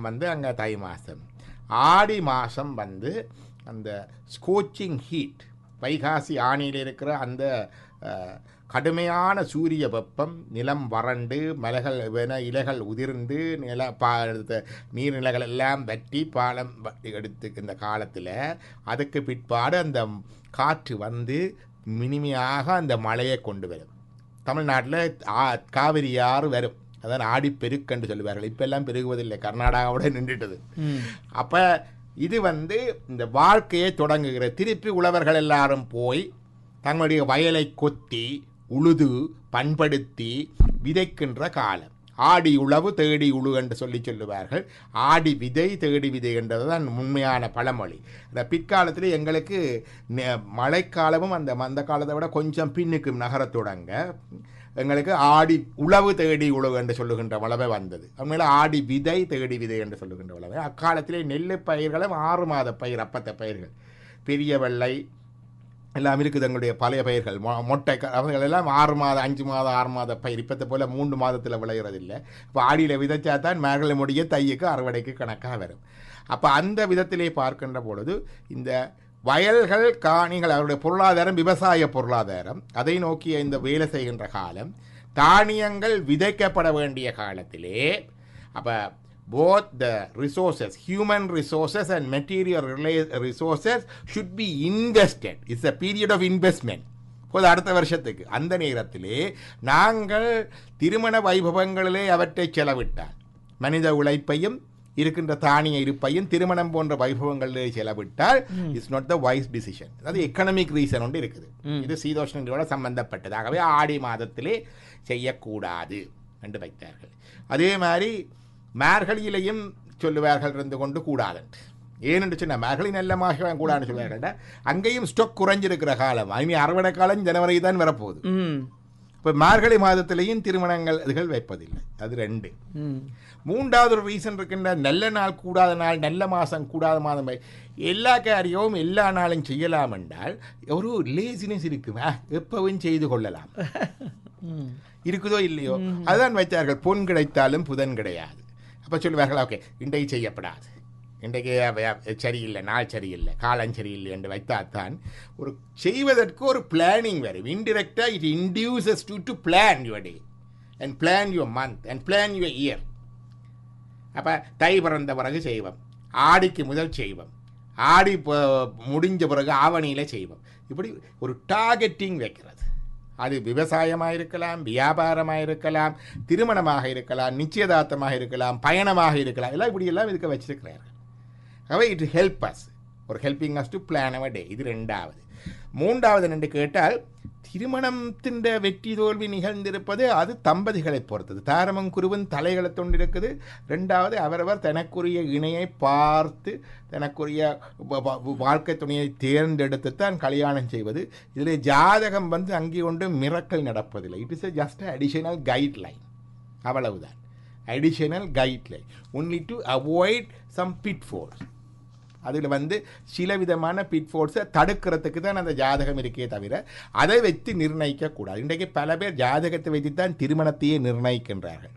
வந்து அங்கே தை மாதம் ஆடி மாதம் வந்து அந்த ஸ்கோச்சிங் ஹீட் வைகாசி ஆணியில் இருக்கிற அந்த அஹ், கடுமையான சூரிய வெப்பம் நிலம் வறண்டு மலைகள் வென இலைகள் உதிர்ந்து நில பா இந்த நீர்நிலைகள் எல்லாம் வற்றி பாலம் வ- எடுத்து இந்த காலத்தில் அதுக்கு பிற்பாடு அந்த காற்று வந்து மினிமையாக அந்த மழையை கொண்டு வரும் தமிழ்நாட்டில் காவிரி ஆறு வரும் அதான் ஆடி பெருக்கென்று சொல்லுவார்கள் இப்பெல்லாம் பெருகுவதில்லை கர்நாடகாவோட நின்றுட்டது அப்போ இது வந்து இந்த வாழ்க்கையை தொடங்குகிற திருப்பி உழவர்கள் எல்லாரும் போய் தங்களுடைய வயலை கொத்தி உழுது பண்படுத்தி விதைக்கின்ற காலம் ஆடி உழவு தேடி உழு என்று சொல்லி சொல்லுவார்கள் ஆடி விதை தேடி விதை என்றது தான் உண்மையான பழமொழி இந்த பிற்காலத்தில் எங்களுக்கு நெ- மழைக்காலமும் அந்த அந்த காலத்தை விட கொஞ்சம் பின்னுக்கு நகரத் தொடங்க எங்களுக்கு ஆடி உழவு தேடி உழவு என்று சொல்லுகின்ற வளவை வந்தது உண்மையில் ஆடி விதை தேடி விதை என்று சொல்லுகின்ற வளவை அக்காலத்திலே நெல்லு பயிர்களும் ஆறு மாத பயிர் அப்பத்த பயிர்கள் பெரிய வெள்ளை எல்லாம் இருக்குது எங்களுடைய பழைய பயிர்கள் மொ- மொட்டை க- அவைகள் எல்லாம் ஆறு மாதம் அஞ்சு மாதம் ஆறு மாத பயிர் இப்பத்தை போல் மூன்று மாதத்தில் விளையிறதில்லை இப்போ ஆடியில் விதைச்சா தான் மேகலை முடிய தையுக்கு அறுவடைக்கு கணக்காக வரும் அப்போ அந்த விதத்திலே பார்க்கின்ற பொழுது இந்த வயல்கள் காணிகள் அவருடைய பொருளாதாரம் விவசாய பொருளாதாரம் அதை நோக்கிய இந்த வேலை செய்கின்ற காலம் தானியங்கள் விதைக்கப்பட வேண்டிய காலத்திலே அப்போ both the resources, human resources and material rela- resources should be invested. It's a period of investment. போது அடுத்த வருஷத்துக்கு அந்த நேரத்திலே நாங்கள் திருமண வைபவங்களிலே அவற்றை செலவிட்டால் மனித உழைப்பையும் இருக்கின்ற தானிய இருப்பையும் திருமணம் போன்ற வைபவங்களிலே செலவிட்டால் it's not the wise decision அதாவது எக்கனாமிக் ரீசன் ஒன்று இருக்குது இது சீதோஷ்ணங்களோட சம்பந்தப்பட்டது ஆகவே ஆடி மாதத்திலே செய்யக்கூடாது என்று வைத்தார்கள் அதே மாதிரி மார்கழியிலையும் சொல்லுவார்கள் இருந்து கொண்டு கூடாதுன்ட்டு ஏனென்று சொன்னால் மார்கழி நல்ல மாதம் கூடாதுன்னு சொல்லுவார்கள் அங்கேயும் ஸ்டாக் குறைஞ்சிருக்கிற காலம் இனி அறுவடை காலம் ஜனவரி தான் வரப்போகுது ம் இப்போ மார்கழி மாதத்திலையும் திருமணங்கள் இதுகள் வைப்பதில்லை அது ரெண்டு ம் மூன்றாவது ஒரு ரீசன் இருக்கின்ற நல்ல நாள் கூடாத நாள் நல்ல மாதம் கூடாத மாதம் வை- எல்லா காரியமும் எல்லா நாளும் செய்யலாம் என்றால் ஒரு லேசினஸ் இருக்குமா எப்பவும் செய்து கொள்ளலாம் ம் இருக்குதோ இல்லையோ அதுதான் வைத்தார்கள் பொன் கிடைத்தாலும் புதன் கிடையாது அப்போ சொல்லுவார்கள் ஓகே இன்றைக்கு செய்யப்படாது இன்றைக்கு அவ- அவ- சரியில்லை நாள் சரியில்லை காலம் சரியில்லை என்று வைத்தால்தான் ஒரு செய்வதற்கு ஒரு பிளானிங் வரும் இன்டிரெக்டாக it induces to to plan your day and plan your month and plan your year அப்போ தை பிறந்த பிறகு செய்வோம் ஆடிக்கு முதல் செய்வோம் ஆடி ப- முடிஞ்ச பிறகு ஆவணியில் செய்வோம் இப்படி ஒரு டார்கெட்டிங் வைக்கிறது அது விவசாயமாக இருக்கலாம் வியாபாரமாக இருக்கலாம் திருமணமாக இருக்கலாம் நிச்சயதார்த்தமாக இருக்கலாம் பயணமாக இருக்கலாம் எல்லாம் இப்படியெல்லாம் இதுக்கு வச்சிருக்கிறார்கள் அவை இட் ஹெல்ப் அஸ் ஒரு helping us to plan our day இது ரெண்டாவது மூன்றாவது என்று கேட்டால் திருமணத்தின் வெற்றி தோல்வி நிகழ்ந்திருப்பது அது தம்பதிகளை பொறுத்தது தாரமும் குருவன் தலைகளை தொண்டிருக்குது ரெண்டாவது அவரவர் தனக்குரிய இணையை பார்த்து தனக்குரிய வ- வ- வாழ்க்கை துணையை தேர்ந்தெடுத்து தான் கல்யாணம் செய்வது இதில் ஜாதகம் வந்து அங்கே கொண்டு மிரக்கல் நடப்பதில்லை it is a just additional guideline அவ்வளவுதான் additional guideline only to avoid some pitfalls அதில் வந்து சில விதமான பிட்ஃபோல்ஸை தடுக்கிறதுக்கு தான் அந்த ஜாதகம் இருக்கே தவிர அதை வைத்து நிர்ணயிக்கக்கூடாது இன்றைக்கு பல பேர் ஜாதகத்தை வைத்து தான் திருமணத்தையே நிர்ணயிக்கின்றார்கள்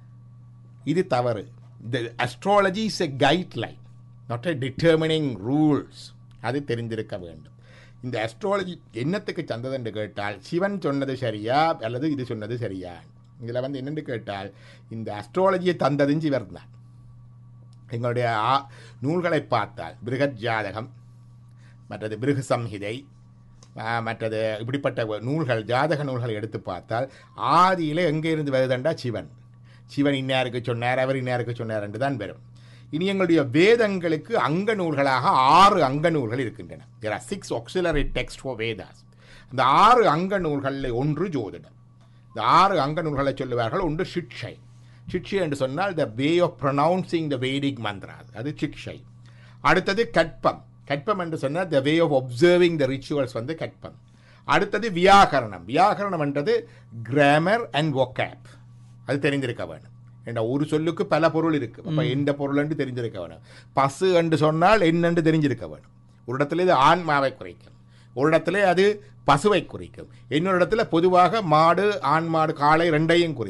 இது தவறு இந்த astrology is a guideline not a determining rules அது தெரிந்திருக்க வேண்டும் இந்த அஸ்ட்ராலஜி என்னத்துக்கு சந்தது என்று கேட்டால் சிவன் சொன்னது சரியா அல்லது இது சொன்னது சரியா இதில் வந்து என்னென்று கேட்டால் இந்த அஸ்ட்ராலஜியை தந்ததும் சிவர் தான் எங்களுடைய ஆ- நூல்களை பார்த்தால் பிருகத் ஜாதகம் மற்றது பிருகு சம்ஹிதை ஆ, மற்றது இப்படிப்பட்ட வ- நூல்கள் ஜாதக நூல்களை எடுத்து பார்த்தால் ஆதியில் எங்கே இருந்து வருதுண்டா சிவன் சிவன் இன்னாருக்கு சொன்னார் அவர் இன்னாருக்கு சொன்னார் என்று தான் வரும் இனி எங்களுடைய வேதங்களுக்கு அங்க நூல்களாக ஆறு அங்க நூல்கள் இருக்கின்றன there are six auxiliary text for Vedas அந்த ஆறு அங்க நூல்களில் ஒன்று ஜோதிடம் இந்த ஆறு அங்க நூல்களை சொல்லுவார்கள் ஒன்று சிக்ஷை சிக்ஷை என்று சொன்னால் the way of pronouncing the Vedic mantras அது சிக்ஷை அடுத்தது கற்பம் கற்பம் என்று சொன்னால் the way of observing the rituals வந்து கற்பம் அடுத்தது வியாகரணம் வியாகரணம் என்றது கிராமர் அண்ட் vocab அது தெரிந்திருக்க வேணும் ஏண்டா ஒரு சொல்லுக்கு பல பொருள் இருக்கு அப்போ எந்த பொருள் என்று தெரிஞ்சிருக்க வேணும் பசு என்று சொன்னால் என்னென்று தெரிஞ்சிருக்க வேணும் ஒரு இடத்துல இது ஆன்மாவை குறைக்கும் ஒரு இடத்துல அது பசுவை குறிக்கும் இன்னொரு இடத்துல பொதுவாக மாடு ஆண் மாடு காளை ரெண்டையும் குறிக்கும்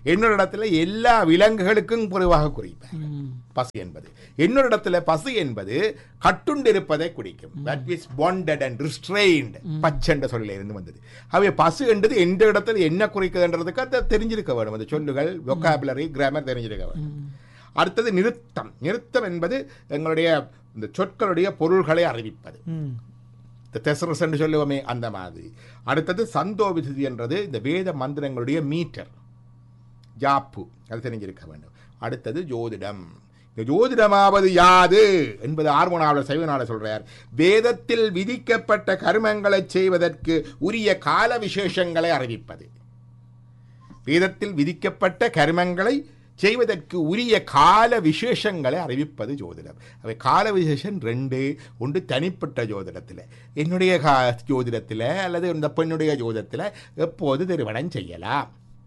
இன்னொரு இடத்துல எல்லா விலங்குகளுக்கும் பொதுவாக குறிப்பார் பசு என்பது இன்னொரு இடத்துல பசு என்பது கட்டுண்டிருப்பதை குறிக்கும் that is bonded and restraint பச்சென்ற சொல்லில் இருந்து வந்தது அவை பசு என்றது எந்த இடத்துல என்ன குறிக்குதுன்றதுக்கு அதை தெரிஞ்சிருக்க வேண்டும் அந்த சொல்லுகள் vocabulary கிராமர் தெரிஞ்சிருக்க வேண்டும் அடுத்தது நிறுத்தம் நிறுத்தம் என்பது எங்களுடைய இந்த சொற்களுடைய பொருள்களை அறிவிப்பது இந்த தெசரஸ் என்று சொல்லுவோமே அந்த மாதிரி அடுத்தது சந்தோபிசுதி என்றது இந்த வேத மந்திரங்களுடைய மீட்டர் ஜாப்பு அது தெரிஞ்சிருக்க வேண்டும் அடுத்தது ஜோதிடம் இந்த ஜோதிடமாவது யாது என்பது ஆர்மோனாவில் சைவனால சொல்றார் வேதத்தில் விதிக்கப்பட்ட கர்மங்களை செய்வதற்கு உரிய கால விசேஷங்களை அறிவிப்பது வேதத்தில் விதிக்கப்பட்ட கர்மங்களை செய்வதற்கு உரிய கால விசேஷங்களை அறிவிப்பது ஜோதிடம் அவை கால விசேஷம் ரெண்டு ஒன்று தனிப்பட்ட ஜோதிடத்தில் என்னுடைய கா ஜோதிடத்தில் அல்லது இந்த பெண்ணுடைய ஜோதிடத்தில் எப்போது திருமணம் செய்யலாம்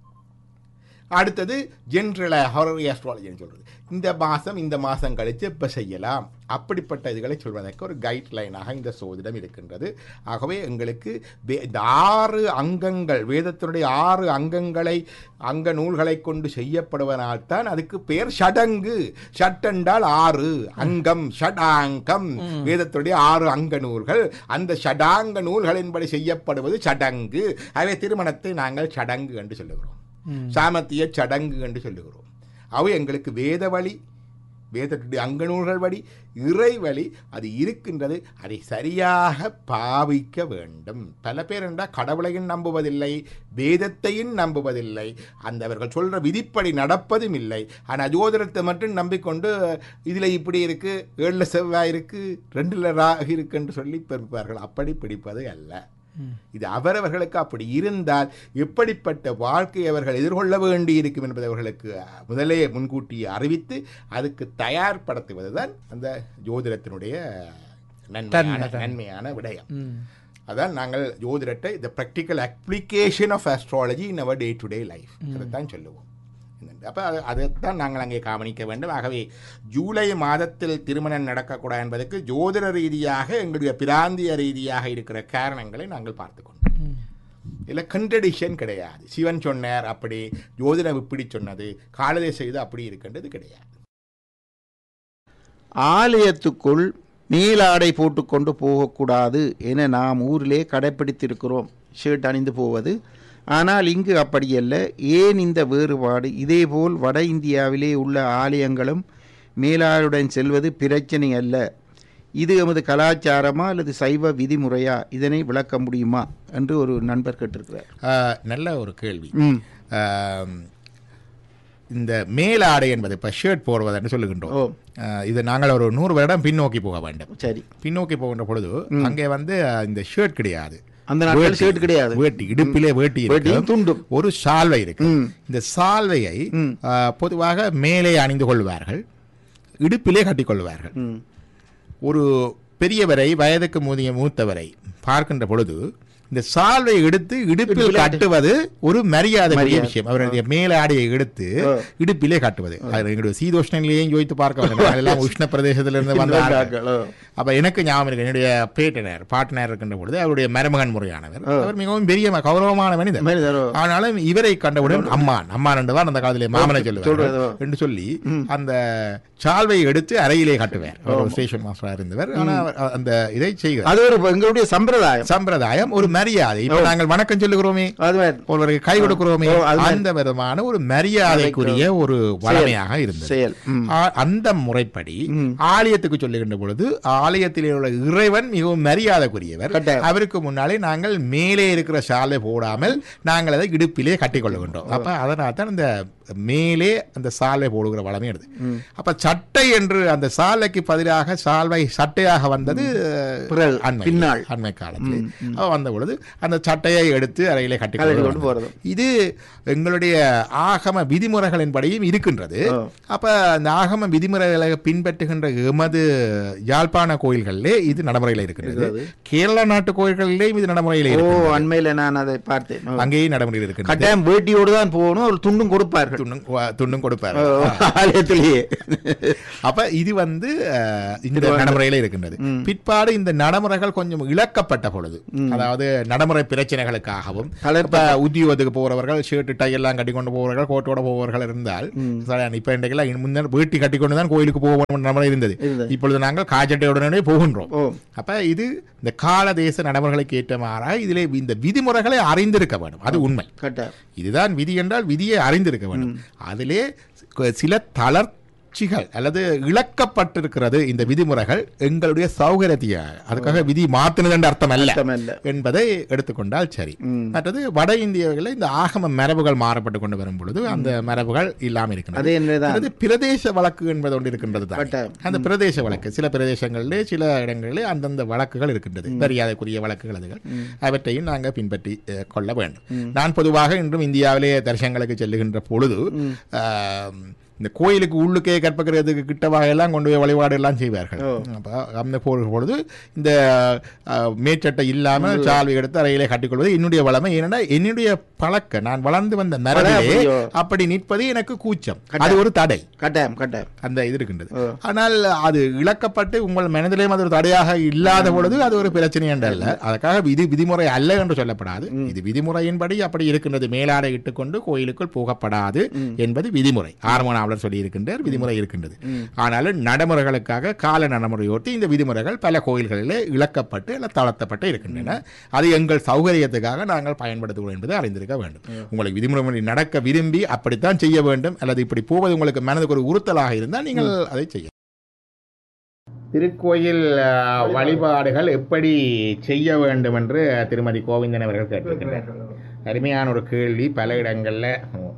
அடுத்தது ஜென்ரல் ஹாரரி ஆஸ்ட்ராலஜின்னு சொல்கிறது இந்த மாதம் இந்த மாதம் கழித்து இப்போ செய்யலாம் அப்படிப்பட்ட இதுகளை சொல்வதற்கு ஒரு கைட்லைனாக இந்த சோதிடம் இருக்கின்றது ஆகவே எங்களுக்கு வே- இந்த ஆறு அங்கங்கள் வேதத்தினுடைய ஆறு அங்கங்களை அங்க நூல்களை கொண்டு செய்யப்படுவதனால்தான் அதுக்கு பெயர் ஷடங்கு ஷட்டென்றால் ஆறு அங்கம் ஷடாங்கம் வேதத்துடைய ஆறு அங்க நூல்கள் அந்த ஷடாங்க நூல்களின்படி செய்யப்படுவது சடங்கு அவை திருமணத்தை நாங்கள் சடங்கு என்று சொல்லுகிறோம் சாமத்திய சடங்கு என்று சொல்லுகிறோம் அவை எங்களுக்கு வேத வழி வேதத்துடைய அங்கநூல்கள் வழி இறை வழி அது இருக்கின்றது அதை சரியாக பாவிக்க வேண்டும் பல பேர் என்றால் கடவுளையும் நம்புவதில்லை வேதத்தையும் நம்புவதில்லை அந்த அவர்கள் சொல்ற விதிப்படி நடப்பதும் இல்லை ஆனால் ஜோதிடத்தை மட்டும் நம்பிக்கொண்டு இதில் இப்படி இருக்கு ஏழில் செவ்வாய் இருக்கு ரெண்டுல ராகு இருக்குன்னு சொல்லி பிறப்பார்கள் அப்படி பிடிப்பது அல்ல இது அவரவர்களுக்கு அப்படி இருந்தால் எப்படிப்பட்ட வாழ்க்கையை அவர்கள் எதிர்கொள்ள வேண்டி இருக்கும் என்பதை அவர்களுக்கு முதலே முன்கூட்டி அறிவித்து அதுக்கு தயார்படுத்துவதுதான் அந்த ஜோதிடத்தினுடைய நன்மையான நன்மையான விடயம் அதான் நாங்கள் ஜோதிடத்தை the practical application of astrology in our day to day life அதைத்தான் சொல்லுவோம் அப்போ அது அதைத்தான் நாங்கள் அங்கே கவனிக்க வேண்டும் ஆகவே ஜூலை மாதத்தில் திருமணம் நடக்கக்கூடாது என்பதற்கு ஜோதிட ரீதியாக எங்களுடைய பிராந்திய ரீதியாக இருக்கிற காரணங்களை நாங்கள் பார்த்துக்கொண்டோம் இதில் கன்ட்ரடிக்ஷன் கிடையாது சிவன் சொன்னார் அப்படி ஜோதிடம் இப்படி சொன்னது காலதே செய்து அப்படி இருக்கின்றது கிடையாது ஆலயத்துக்குள் நீலாடை போட்டுக்கொண்டு போகக்கூடாது என நாம் ஊரிலே கடைப்பிடித்திருக்கிறோம் ஷர்ட் அணிந்து போவது ஆனால் இங்கு அப்படியல்ல ஏன் இந்த வேறுபாடு இதேபோல் வட இந்தியாவிலே உள்ள ஆலயங்களும் மேலாளுடன் செல்வது பிரச்சனை அல்ல இது எமது கலாச்சாரமா அல்லது சைவ விதிமுறையா இதனை விளக்க முடியுமா என்று ஒரு நண்பர் கேட்டிருக்கிறார் ஆஹ், நல்ல ஒரு கேள்வி ம் ஆம், இந்த மேலாடை என்பது இப்போ ஷர்ட் போடுவதுன்னு சொல்லுகின்றோம் ஓ ஆஹ், இது நாங்கள் ஒரு நூறு வருடம் பின்னோக்கி போக வேண்டும் சரி பின்னோக்கி போகின்ற பொழுது அங்கே வந்து ஆஹ், இந்த ஷர்ட் கிடையாது அந்த நாட்கள் ஷர்ட் கிடையாது வேட்டி இடுப்பிலே வேட்டி வேட்டியும் இருக்கு துண்டும் ஒரு சால்வை இருக்கு ம். இந்த சால்வையை ம். ஆஹ், பொதுவாக மேலே அணிந்து கொள்வார்கள் இடுப்பிலே கட்டிக்கொள்வார்கள் ம் ஒரு பெரியவரை வயதுக்கு மூதிய மூத்தவரை பார்க்கின்ற பொழுது இந்த சால்வை எடுத்து இடுப்பில் கட்டுவது ஒரு மரியாதை விஷயம் அவருடைய மேல ஆடையை எடுத்து இடுப்பிலே காட்டுவது அது எங்களுடைய சீதோஷ்ணிலேயும் யோசித்து பார்க்க வேண்டும் நாங்கள் எல்லாம் உஷ்ண பிரதேசத்திலிருந்து வந்த ஆட்கள். ஆட்கள், ஓ. அப்ப எனக்கு ஞாபகம் இருக்கு என்னுடைய பேட்டனர் பார்ட்னர் இருக்கின்ற பொழுது அவருடைய மருமகன் முறையானவர் அவர் மிகவும் பெரிய ம- கௌரவமான மனிதர் மனிதரோ ஆனாலும் இவரை கண்டவுடன் அம்மான் அம்மான் என்று தான் அந்த காலத்திலே மாமனை சொல்லுவார் சொல்றதோ. என்று சொல்லி அந்த சால்வை எடுத்து அறையிலே காட்டுவார் அவர் ஒரு ஸ்டேஷன் மாஸ்டராக இருந்தவர் ஆனா அவர் அந்த இதை செய்கிறார் அது ஒரு எங்களுடைய சம்பிரதாயம் சம்பிரதாயம் ஒரு மரியாதை இப்ப நாங்கள் வணக்கம் சொல்லுகிறோமே அது மாதிரி ஒருவருக்கு கை கொடுக்கிறோமே ஓ, அது மாதிரி. அந்த விதமான ஒரு மரியாதைக்குரிய ஒரு வளமையாக இருந்தது செயல் ம். ஆ- அந்த முறைப்படி ஆலயத்துக்கு சொல்லுகின்ற பொழுது ஆலயத்திலே உள்ள இறைவன் மிகவும் மரியாதைக்குரியவர் கட்டாயம். அவருக்கு முன்னாலே நாங்கள் மேலே இருக்கிற சாலை போடாமல் நாங்கள் அதை இடுப்பிலே கட்டிக்கொள்ளுகின்றோம் அப்ப அதனால தான் இந்த மேலே அந்த சாலை போடுகிற வளமே எடுது அப்ப சட்டை என்று அந்த சாலைக்கு பதிலாக சால்வை சட்டையாக வந்தது பிறகு, அண்மை பின்னால். அண்மை காலத்தில் அவ வந்த பொழுது அந்த சட்டையை எடுத்து அறையிலே கட்டி கழட்டி கொண்டு கொண்டு போறது. இது எங்களுடைய ஆகம விதிமுறைகளின்படியும் இருக்கின்றது ஓ. அப்ப அந்த ஆகம விதிமுறைகளை பின்பற்றுகின்ற எமது யாழ்ப்பாண கோயில்களிலே இது நடைமுறையில் இருக்கிறது கேரளா நாட்டு கோயில்களிலேயும் இது நடைமுறையில் ஓ இருக்கு அண்மையில நான் அதை பார்த்தேன் ஓ. அங்கேயும் நடைமுறையில் இருக்கிறது கட்டாயம் வேட்டியோடு தான் போகணும் ஒரு துண்டும் கொடுப்பார்கள் துண்ணும் வ- துண்ணும் கொடுப்பாரு ஓ, ஆலயத்திலேயே அப்ப இது வந்து அஹ், இந்த நடைமுறையில இருக்கின்றது பிற்பாடு இந்த நடைமுறைகள் கொஞ்சம் இழக்கப்பட்ட பொழுது அதாவது நடைமுறை பிரச்சனைகளுக்காகவும் இப்ப உத்தியோகத்துக்கு போறவர்கள் ஷர்ட் டை எல்லாம் கட்டி கொண்டு போறவர்கள் கோட்டோட போவர்கள் இருந்தால் சரியான இப்ப இன்றைக்கெல்லாம் முன்னர் வேட்டி கட்டி கொண்டு தான் கோயிலுக்கு போவோம் நடைமுறை இருந்தது இருந்தது. இப்பொழுது நாங்கள் காஜட்டையுடனே போகின்றோம் ஓ அப்ப இது இந்த கால தேச நடைமுறைகளுக்கு ஏற்ற மாறாக இதிலே இந்த விதிமுறைகளை அறிந்திருக்க வேண்டும் அது உண்மை கட்டாயம் இதுதான் விதி என்றால் விதியை அறிந்திருக்க வேண்டும் அதிலே சில தளர்ச்சிகள் அல்லது இழக்கப்பட்டிருக்கிறது இந்த விதிமுறைகள் எங்களுடைய சௌகரியத்தைய அதுக்காக விதி மாத்தினது அர்த்தம் அல்ல அர்த்தமல்ல. என்பதை எடுத்துக்கொண்டால் சரி மற்றது வட இந்தியாவில் இந்த ஆகம மரபுகள் மாறப்பட்டு கொண்டு வரும் பொழுது அந்த மரபுகள் இல்லாமல் இருக்கின்றது அது என்னதான் அது பிரதேச வழக்கு என்பது ஒன்று இருக்கின்றது தான் கட்டாயம். அந்த பிரதேச வழக்கு சில பிரதேசங்களிலே சில இடங்களிலே அந்தந்த வழக்குகள் இருக்கின்றது மரியாதைக்குரிய வழக்குகள் அதுகள் அவற்றையும் நாங்கள் பின்பற்றி அஹ், கொள்ள வேண்டும் நான் பொதுவாக இன்றும் இந்தியாவிலே தரிசனங்களுக்கு செல்லுகின்ற பொழுது ஆம், இந்த கோயிலுக்கு உள்ளுக்கே கற்பகிறதுக்கு கிட்ட வகையெல்லாம் கொண்டு போய் வழிபாடு எல்லாம் செய்வார்கள் அப்ப அந்த போகிற பொழுது இந்த அஹ், மேற்சட்டை இல்லாமல் சால்வை எடுத்து அறையிலே கட்டிக்கொள்வது என்னுடைய வளமை ஏனென்றால் என்னுடைய பழக்க நான் வளர்ந்து வந்த மரபிலே அப்படியோ? அப்படி நிற்பது எனக்கு கூச்சம் அது ஒரு தடை கட்டாயம் கட்டாயம் அந்த இது இருக்கின்றது ஆனால் அது இழக்கப்பட்டு உங்கள் மனதிலேயும் அது ஒரு தடையாக இல்லாத பொழுது அது ஒரு பிரச்சனை என்றல்ல அதற்காக இது விதிமுறை அல்ல என்று சொல்லப்படாது இது விதிமுறையின்படி அப்படி இருக்கின்றது மேலாடை இட்டுக்கொண்டு கோயிலுக்குள் போகப்படாது என்பது விதிமுறை ஆர்மோனாவலர் சொல்லி இருக்கின்றார் விதிமுறை இருக்கின்றது ஆனாலும் நடைமுறைகளுக்காக கால நடைமுறையொட்டி இந்த விதிமுறைகள் பல கோயில்களிலே இழக்கப்பட்டு அல்ல தளர்த்தப்பட்டு இருக்கின்றன அது எங்கள் சௌகரியத்துக்காக நாங்கள் பயன்படுத்துகிறோம் என்பதை அறிந்திருக்க வேண்டும் உங்களுக்கு விதிமுறை நடக்க விரும்பி அப்படித்தான் செய்ய வேண்டும் அல்லது இப்படி போவது உங்களுக்கு மனதுக்கு ஒரு உறுத்தலாக இருந்தால் நீங்கள் அதை செய்ய திருக்கோயில் அஹ், வழிபாடுகள் எப்படி செய்ய வேண்டும் என்று திருமதி கோவிந்தன் அவர்கள் கேட்டிருக்கிறார் அருமையான ஒரு கேள்வி பல இடங்களில்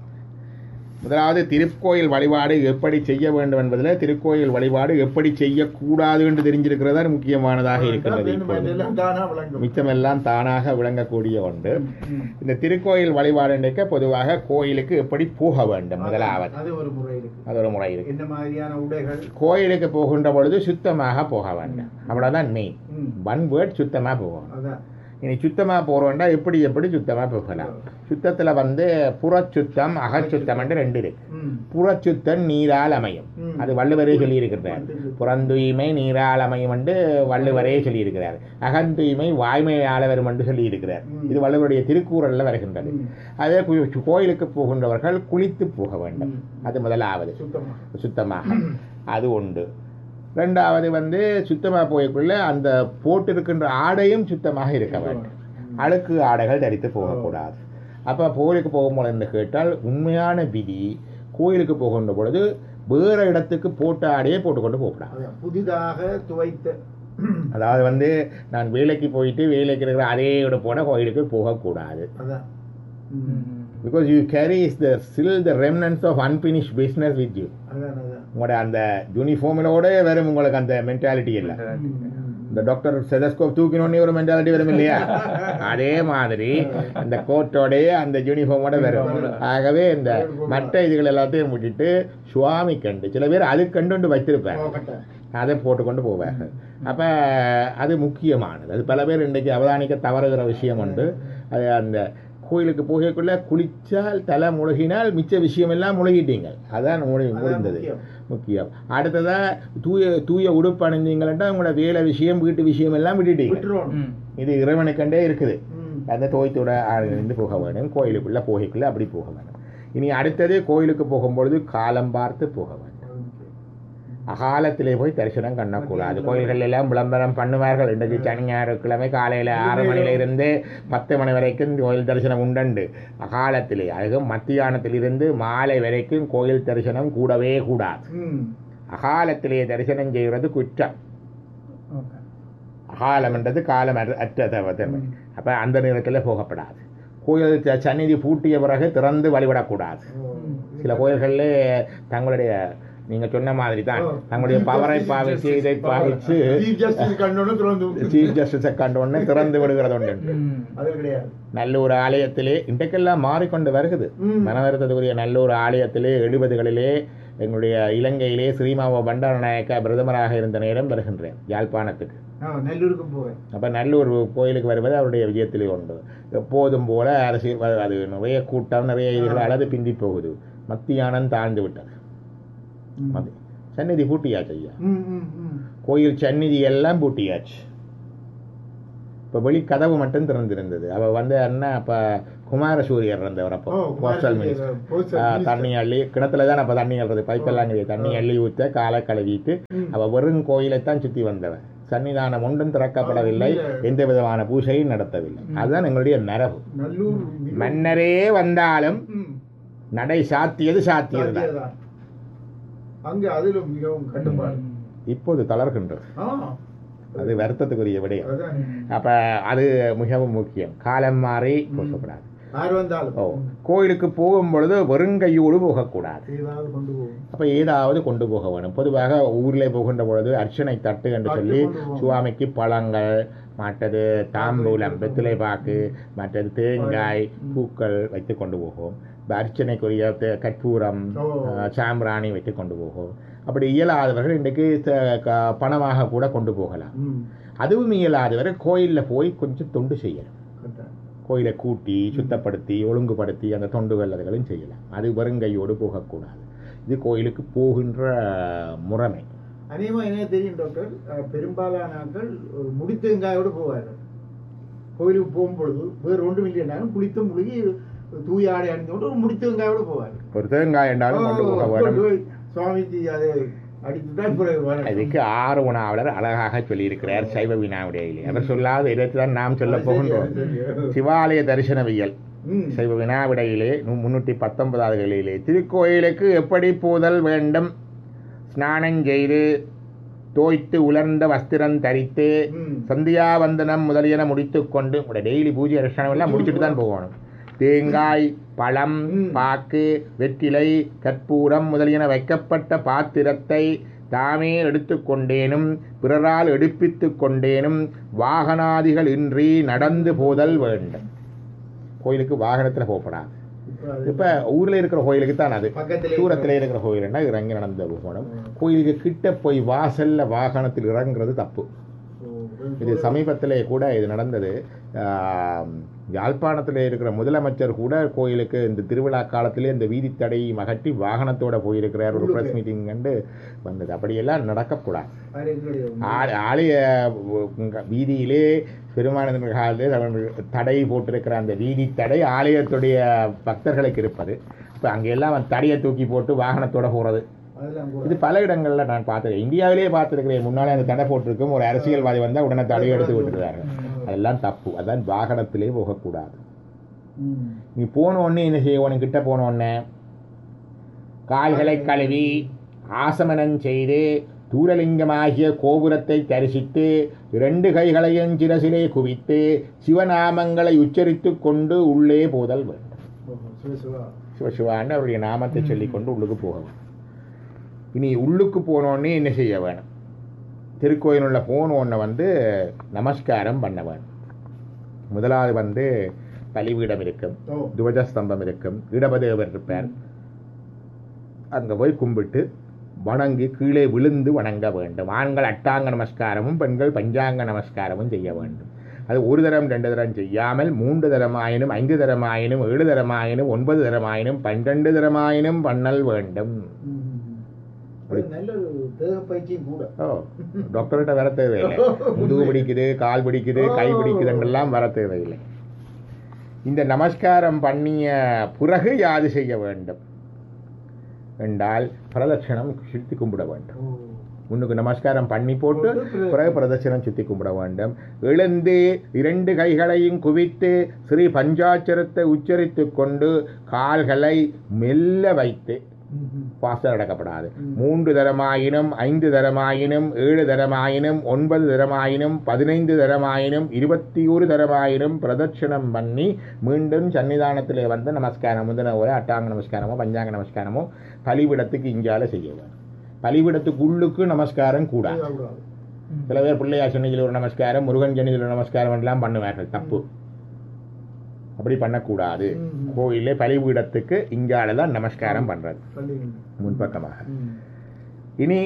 முதலாவது திருக்கோயில் வழிபாடு எப்படி செய்ய வேண்டும் என்பதில் திருக்கோயில் வழிபாடு எப்படி செய்யக்கூடாது என்று தெரிஞ்சிருக்கிறதா முக்கியமானதாக இருக்கிறது இப்பொழுது மிச்சமெல்லாம் தானாக விளங்கக்கூடிய ஒன்று இந்த திருக்கோயில் வழிபாடு என்றைக்க பொதுவாக கோயிலுக்கு எப்படி போக வேண்டும் முதலாவது அது ஒரு முறை இருக்கு அது ஒரு முறை இருக்கு என்ன மாதிரியான உடைகள் கோயிலுக்கு போகின்ற பொழுது சுத்தமாக போக வேண்டும் அவ்வளவுதான் மெயின் ம். ஒன் வேர்ட் சுத்தமாக போகணும் அதான் இனி சுத்தமாக போகிறோம்னா எப்படி எப்படி சுத்தமாக போகலாம் சுத்தத்தில் வந்து புறச்சுத்தம் அகச்சுத்தம் என்று ரெண்டு இருக்கு ம். புறச்சுத்தம் நீரால் அமையும் ம். அது வள்ளுவரே சொல்லியிருக்கிறார் புறந்தூய்மை நீரால் அமையும் என்று வள்ளுவரே சொல்லியிருக்கிறார் அகந்தூய்மை வாய்மையால வரும் என்று சொல்லியிருக்கிறார் இது வள்ளுவருடைய திருக்கூறல்ல வருகின்றது அதே கு- கோயிலுக்கு போகின்றவர்கள் குளித்து போக வேண்டும் அது முதலாவது சுத்தமா சுத்தமாக அது உண்டு ரெண்டாவது வந்து சுத்தமாக போய்க்குள்ள அந்த போட்டிருக்கின்ற ஆடையும் சுத்தமாக இருக்க வேண்டும் அழுக்கு ஆடைகள் தரித்து போகக்கூடாது அப்போ கோயிலுக்கு போகும்போது என்று கேட்டால் உண்மையான விதி கோயிலுக்கு போகின்ற பொழுது வேறு இடத்துக்கு போட்ட ஆடையே போட்டுக்கொண்டு போகக்கூடாது அதான் புதிதாக துவைத்த அதாவது வந்து நான் வேலைக்கு போயிட்டு வேலைக்கு இருக்கிற அதே போட கோயிலுக்கு போகக்கூடாது அதான் ம். Because you carry is the still the remnants of unfinished business with you அதான் அதான் உங்களோட அந்த யூனிஃபார்மிலோட வரும் உங்களுக்கு அந்த மென்டாலிட்டி இல்லை இந்த டாக்டர் செதஸ்கோப் தூக்கினோடனே ஒரு மென்டாலிட்டி வரும் இல்லையா அதே மாதிரி அந்த கோட்டோடய அந்த யூனிஃபார்மோட வரும் ஆகவே இந்த மற்ற இதுகள் எல்லாத்தையும் விட்டுட்டு சுவாமி கண்டு சில பேர் அது கண்டு வைத்திருப்பாங்க போகட்டும். அதை போட்டுக்கொண்டு போவாங்க அப்போ அது முக்கியமானது அது பல பேர் இன்றைக்கு அவதானிக்க தவறுகிற விஷயம் உண்டு அது அந்த கோயிலுக்கு போகக்குள்ள குளிச்சால் தலை முழுகினால் மிச்ச விஷயம் எல்லாம் முழுகிட்டீங்க அதான் முடி- முடிந்தது முக்கியம். முக்கியம் அடுத்ததா தூய தூய உடுப்பு அணிந்தீங்கள்ட்டா உங்களோட வேலை விஷயம் வீட்டு விஷயம் எல்லாம் விட்டுட்டீங்க விட்டுருவோம் இது இறைவனுக்கண்டே இருக்குது ம். அந்த தோய்த்தோட இருந்து போக வேணும் கோயிலுக்குள்ள போகைக்குள்ள அப்படி போக வேணும் இனி அடுத்தது கோயிலுக்கு போகும்பொழுது காலம் பார்த்து போக வேண்டும் அகாலத்திலே போய் தரிசனம் பண்ணக்கூடாது கோயில்கள் எல்லாம் விளம்பரம் பண்ணுவார்கள் இன்றைக்கு சனி ஞாயிற்றுக்கிழமை காலையில் ஆறு மணியில இருந்து பத்து மணி வரைக்கும் கோயில் தரிசனம் உண்டுண்டு அகாலத்திலே அதுவும் மத்தியானத்திலிருந்து மாலை வரைக்கும் கோயில் தரிசனம் கூடவே கூடாது ம். அகாலத்திலே தரிசனம் செய்கிறது குற்றம் ஓகே. அகாலம் என்றது காலம் அற்ற- அற்ற தன்மை அப்போ அந்த நேரத்தில் போகப்படாது கோயில் ச- சந்நிதி பூட்டிய பிறகு திறந்து வழிபடக்கூடாது சில கோயில்களில் தங்களுடைய நீங்கள் சொன்ன மாதிரி தான் தங்களுடைய பவரை பாவிச்சு இதை பாவிச்சு Chief Justice கண்டோன்னு திறந்து விட்டு. சீஃப் ஜஸ்டிஸை கண்டோன்னு திறந்து விடுகிறது உண்டு அது கிடையாது நல்லூர் ஆலயத்திலே இன்றைக்கெல்லாம் மாறிக்கொண்டு வருகிறது ம். மனவருத்தத்துக்குரிய நல்லூர் ஆலயத்திலே எழுபதுகளிலே எங்களுடைய இலங்கையிலே ஸ்ரீமாவோ பண்டாரநாயக்கா பிரதமராக இருந்த நேரம் வருகின்றேன் யாழ்ப்பாணத்துக்கு ஆ, நெல்லூருக்கும் போவேன் அப்போ நல்லூர் கோயிலுக்கு வருவது அவருடைய விஜயத்திலே உண்டு எப்போதும் போல அரசியல் வ- அது நிறைய கூட்டம் நிறைய இதுகள் அளது பிந்தி போகுது மத்தியானம் தாழ்ந்து விட்டது ம். மதி சந்நிதி பூட்டியாச்சு ஐயா ம், ம், ம். கோயில் சந்நிதி எல்லாம் பூட்டியாச்சு இப்போ வெளி கதவு மட்டும் திறந்திருந்தது அவ வந்து அண்ணா அப்போ குமாரசூரியர் இருந்தவர் அப்போ ஓ, போஸ்டல் குமாரசூரியர், மினிஸ்டர் postal ஆ, minister. தண்ணி அள்ளி கிணத்துல தான் அப்போ தண்ணி அள்ளுறது பைப்பெல்லாம் கிடையாது தண்ணி அள்ளி ஊற்ற காலை கழுவிட்டு ம். அவ வெறும் கோயிலைத்தான் சுற்றி வந்தவன் சன்னிதானம் ஒன்றும் திறக்கப்படவில்லை ஆ, இல்ல. எந்த விதமான பூஜையும் நடத்தவில்லை அதுதான் எங்களுடைய மரபு நல்லூர் மன்னரே வந்தாலும் ம். நடை சாத்தியது சாத்தியது தான் சாத்தியதான். அங்க அதிலும் மிகவும் கட்டுப்பாடு இப்போது தளர்கின்றது ஆ, அது வருத்தத்துக்குரிய விடயம் அதான். அப்ப அது மிகவும் முக்கியம் காலம் மாறி போகக்கூடாது யார் வந்தாலும் ஓ கோயிலுக்கு போகும் பொழுது வெறுங்கையோடு போகக்கூடாது ஏதாவது கொண்டு போவோம் அப்ப ஏதாவது கொண்டு போக வேணும் பொதுவாக ஊரில் போகின்ற பொழுது அர்ச்சனை தட்டு என்று தட்டு சொல்லி கொண்டு போகணும். சுவாமிக்கு பழங்கள் மற்றது தாம்பூலம் வெத்திலை பாக்கு மற்றது தேங்காய் பூக்கள் வைத்து கொண்டு போகும் இப்ப அர்ச்சனைக்குரிய தே- கற்பூரம் ஓ. அஹ், சாம்பிராணி வைத்து கொண்டு போகும் அப்படி இயலாதவர்கள் இன்றைக்கு த- க- பணமாக கூட கொண்டு போகலாம் ம். அதுவும் இயலாதவர் கோயிலில் போய் கொஞ்சம் தொண்டு செய்யலாம் கரெக்டா. கோயிலை கூட்டி சுத்தப்படுத்தி ஒழுங்குபடுத்தி அந்த தொண்டுகள் அதுகளும் செய்யலாம் அது வெறுங்கையோடு போகக்கூடாது இது கோயிலுக்கு போகின்ற முறைமை அநேகமா என்ன தெரியும் டாக்டர் அஹ், பெரும்பாலான ஆட்கள் ஒரு முடித்தேங்காயோடு போவார்கள் கோயிலுக்கு போகும்பொழுது வேறு ஒன்றும் இல்லைன்னாலும் குளித்து முழுகி தூய ஆடை அணிந்தோடு ஒரு முடித்தேங்காயோடு போவார்கள் ஒரு தேங்காய் என்றாலும் கொண்டு போக கொண்டு வேணும் போய் சுவாமிக்கு அதை அடித்து தான் பிறகு வரணும். இதுக்கு ஆறு உணாவலர் அழகாக சொல்லியிருக்கிறார் சைவ வினாவிடையிலே அவர் சொல்லாத இடத்தை தான் நாம் சொல்ல அது சரி, போகின்றோம் அது சரி. சிவாலய தரிசனவியல் ம். சைவ வினாவிடையிலே நூ- முன்னூற்றி பத்தொன்பதாவது களிலே திருக்கோயிலுக்கு எப்படி போதல் வேண்டும் ஸ்நானம் செய்து தோய்த்து உலர்ந்த வஸ்திரம் தரித்து ம். சந்தியாவந்தனம் முதலியன முடித்துக்கொண்டு உங்களோட டெய்லி பூஜை அனுஷ்டானம் எல்லாம் முடிச்சுட்டு தான் போகணும் தேங்காய் பழம் ம். பாக்கு வெற்றிலை கற்பூரம் முதலியன வைக்கப்பட்ட பாத்திரத்தை தாமே எடுத்துக்கொண்டேனும் பிறரால் எடுப்பித்துக் கொண்டேனும் வாகனாதிகள் இன்றி நடந்து போதல் வேண்டும் கோயிலுக்கு வாகனத்தில் போகப்படாது இப்ப அது- இப்ப ஊர்ல இருக்கிற கோயிலுக்கு தான் அது பக்கத்திலே தூரத்துல இருக்கிற கோயில்னா இறங்கி நடந்து போகணும் கோயிலுக்கு கிட்ட போய் வாசல்ல வாகனத்தில் இறங்குறது தப்பு ஓ, இது சமீபத்திலே கூட இது நடந்தது ஆம், யாழ்ப்பாணத்தில் இருக்கிற முதலமைச்சர் கூட கோயிலுக்கு இந்த திருவிழா காலத்திலே இந்த வீதி தடையை அகற்றி வாகனத்தோட போயிருக்கிறார் ஒரு ப்ரெஸ் மீட்டிங் கண்டு வந்தது அப்படியெல்லாம் நடக்கக்கூடாது அது எங்களுடைய ஆ- ஆலய உங்க வீதியிலே பெருமானந்த காலத்தில் அவர்கள் தடை போட்டிருக்கிற அந்த வீதி தடை ஆலயத்துடைய பக்தர்களுக்கு இருப்பது இப்போ அங்கெல்லாம் அவன் தடையை தூக்கி போட்டு வாகனத்தோட போகிறது அதெல்லாம் இது கூட பல இடங்கள்ல நான் பார்த்துருக்கேன் இந்தியாவிலேயே பார்த்துருக்கிறேன் முன்னாலே அந்த தடை போட்டிருக்கும் ஒரு அரசியல்வாதி வந்தால் உடனே தடையை எடுத்து விட்டுருக்காரு அதெல்லாம் தப்பு அதான் வாகனத்திலே போகக்கூடாது ம். நீ போன உடனே என்ன செய்யணும் கிட்ட போன உடனே கால்களை கழுவி ஆசமனம் செய்து தூரலிங்கமாகிய கோபுரத்தை தரிசித்து இரண்டு கைகளையும் சிரசிலே குவித்து சிவநாமங்களை உச்சரித்துக் கொண்டு உள்ளே போதல் வேண்டும் ஓஹோ, சிவ சிவா. சிவசிவான்னு அவருடைய நாமத்தை சொல்லிக்கொண்டு உள்ளுக்கு போக வேண்டும் இனி உள்ளுக்கு போனோடனே என்ன செய்ய வேணும் திருக்கோயிலுள்ள போனோடனே வந்து நமஸ்காரம் பண்ண வேணும் முதலாவது வந்து பலிபீடம் இருக்கும் ஓ, துவஜஸ்தம்பம் இருக்கும் இடபதேவர் இருப்பார் அங்கே போய் கும்பிட்டு வணங்கி கீழே விழுந்து வணங்க வேண்டும் ஆண்கள் அட்டாங்க நமஸ்காரமும் பெண்கள் பஞ்சாங்க நமஸ்காரமும் செய்ய வேண்டும் அது ஒரு தரம் ரெண்டு தரம் செய்யாமல் மூன்று தரமாயினும் ஐந்து தரமாயினும் ஏழு தரமாயினும் ஒன்பது தரமாயினும் பன்னிரண்டு தரமாயினும் பண்ணல் வேண்டும் ம், ம், ம். அது நல்ல ஒரு தேக பயிற்சியும் கூட ஓ டாக்டர்கிட்ட வர தேவையில்லை முதுகு பிடிக்குது கால் பிடிக்குது கை பிடிக்குதுன்றெல்லாம் வர தேவையில்லை இந்த நமஸ்காரம் பண்ணிய பிறகு யாது செய்ய வேண்டும் என்றால் பிரதட்சணம் சுத்தி கும்பிட வேண்டும் ஓ, முன்னுக்கு நமஸ்காரம் பண்ணி போட்டு போட்டு பிறகு பிரதட்சணம் சுத்தி கும்பிட வேண்டும் எழுந்து இரண்டு கைகளையும் குவித்து ஸ்ரீ பஞ்சாட்சரத்தை உச்சரித்துக் கொண்டு கால்களை மெல்ல வைத்து ம், ம். பாசம் நடக்கப்படாது ம். மூன்று தரமாயினும் ஐந்து தரமாயினும் ஏழு தரமாயினும் ஒன்பது தரமாயினும் பதினைந்து தரமாயினும் இருபத்தி ஒரு தரமாயினும் பிரதட்சணம் பண்ணி மீண்டும் சன்னிதானத்திலே வந்து நமஸ்காரம் முந்தின ஒரு அட்டாங்க நமஸ்காரமோ பஞ்சாங்க நமஸ்காரமோ பலிபிடத்துக்கு இங்கால செய்ய வேண்டும் பலிபிடத்துக்கு உள்ளுக்கு நமஸ்காரம் கூடாது செய்யக்கூடாது. ம். சில பேர் பிள்ளையார் சன்னிதியில் ஒரு நமஸ்காரம் முருகன் சன்னிதியில் ஒரு நமஸ்காரம் எல்லாம் பண்ணுவார்கள் தப்பு அப்படி பண்ணக்கூடாது ம். கோயிலே பலிபீடத்துக்கு இங்கால தான் நமஸ்காரம் பண்றது பள்ளிகள் முன்பக்கமாக ம். இனி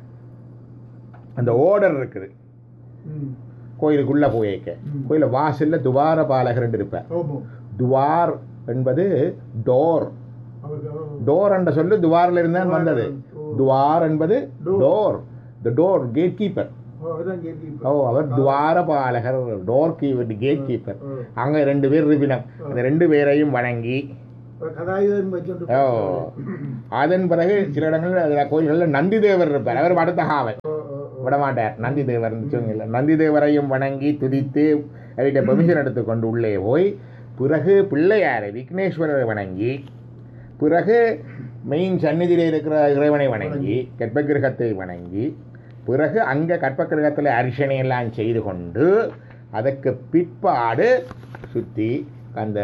அந்த ஓர்டர் இருக்குது ம். கோயிலுக்குள்ள போயிருக்க ம். கோயில வாசல்ல துவார பாலகர் இருப்பார் ஓமோ துவார் என்பது டோர் அவருக்கு ஓ. டோர் என்ற சொல்லு துவாரில் இருந்தான் வந்தது ஓ. துவார் என்பது Door. Door the door gatekeeper ஓ, அவர்தான் gatekeeper. ஓ அவர் துவார பாலகர் டோர் கீப்பர் கேட் கீப்பர் ஓ. அங்க ரெண்டு பேர் இருப்பினம் அந்த ரெண்டு பேரையும் வணங்கி ஒரு கதாயுதம் வச்சுட்டு ஓ அதன் பிறகு சில இடங்களில் அதுல கோயில்களில் நந்தி தேவர் இருப்பார் அவர் அடுத்த காவல் ஓ, ஓ, ஓ. விடமாட்டார் நந்தி தேவர் சொன்னீங்கல்ல நந்தி தேவரையும் வணங்கி துதித்து அவர்கிட்ட பெர்மிஷன் எடுத்துக்கொண்டு உள்ளே போய் பிறகு பிள்ளையாரை விக்னேஸ்வரரை வணங்கி பிறகு மெயின் சந்நிதியில் இருக்கிற இறைவனை வணங்கி கற்பகிரகத்தை வணங்கி பிறகு அங்கே கற்பகிரகத்தில் அரிசனை எல்லாம் செய்து கொண்டு அதற்கு பிற்பாடு சுற்றி அந்த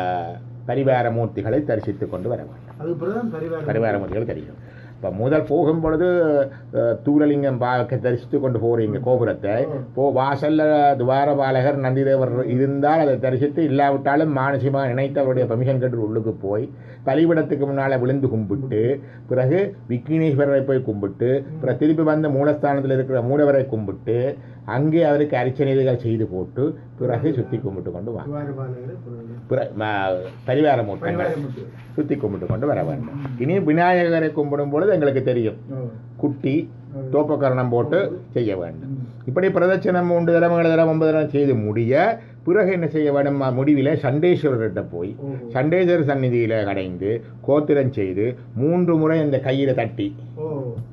பரிவார மூர்த்திகளை தரிசித்து கொண்டு வர வேண்டும் அது பிறகுதான் பரிவாரம் பரிவார மூர்த்திகள் தெரியும் இப்போ முதல் போகும் பொழுது அஹ், தூரலிங்கம் பார்க்க தரிசித்து கொண்டு போறீங்க கோபுரத்தை போ வாசல்ல துவாரபாலகர் நந்திதேவர் இருந்தால் அதை தரிசித்து இல்லாவிட்டாலும் மானசிகமாக நினைத்து அவருடைய பர்மிஷன் கேட்டு உள்ளுக்கு போய் பலிபிடத்துக்கு முன்னால் விழுந்து கும்பிட்டு பிறகு விக்னேஸ்வரரை போய் கும்பிட்டு பிறகு திருப்பி வந்த மூலஸ்தானத்தில் இருக்கிற மூலவரை கும்பிட்டு அங்கே அவருக்கு அரிச்சனைகள் செய்து போட்டு பிறகு சுற்றி கும்பிட்டு கொண்டு வாங்க துவாரபாலகர் பிறகு பிற ம- பரிவார மூர்த்தங்கள் பரிவாரமூர்த்தி. சுற்றி கும்பிட்டு கொண்டு வர வேண்டும் இனி விநாயகரை கும்பிடும் பொழுது எங்களுக்கு தெரியும் ஓ. குட்டி தோப்பக்கரணம் போட்டு செய்ய வேண்டும் ம். இப்படி பிரதட்சணம் மூன்று தரம் ஏழு தரம் ஒன்பது தரம் செய்து முடிய பிறகு என்ன செய்ய வேண்டும் ம- முடிவிலே சண்டேஸ்வரர்கிட்ட போய் ஓஹோ. சண்டேஸ்வரர் சந்நிதியில் கடைந்து கோத்திரம் செய்து மூன்று முறை அந்த கையில தட்டி ஓ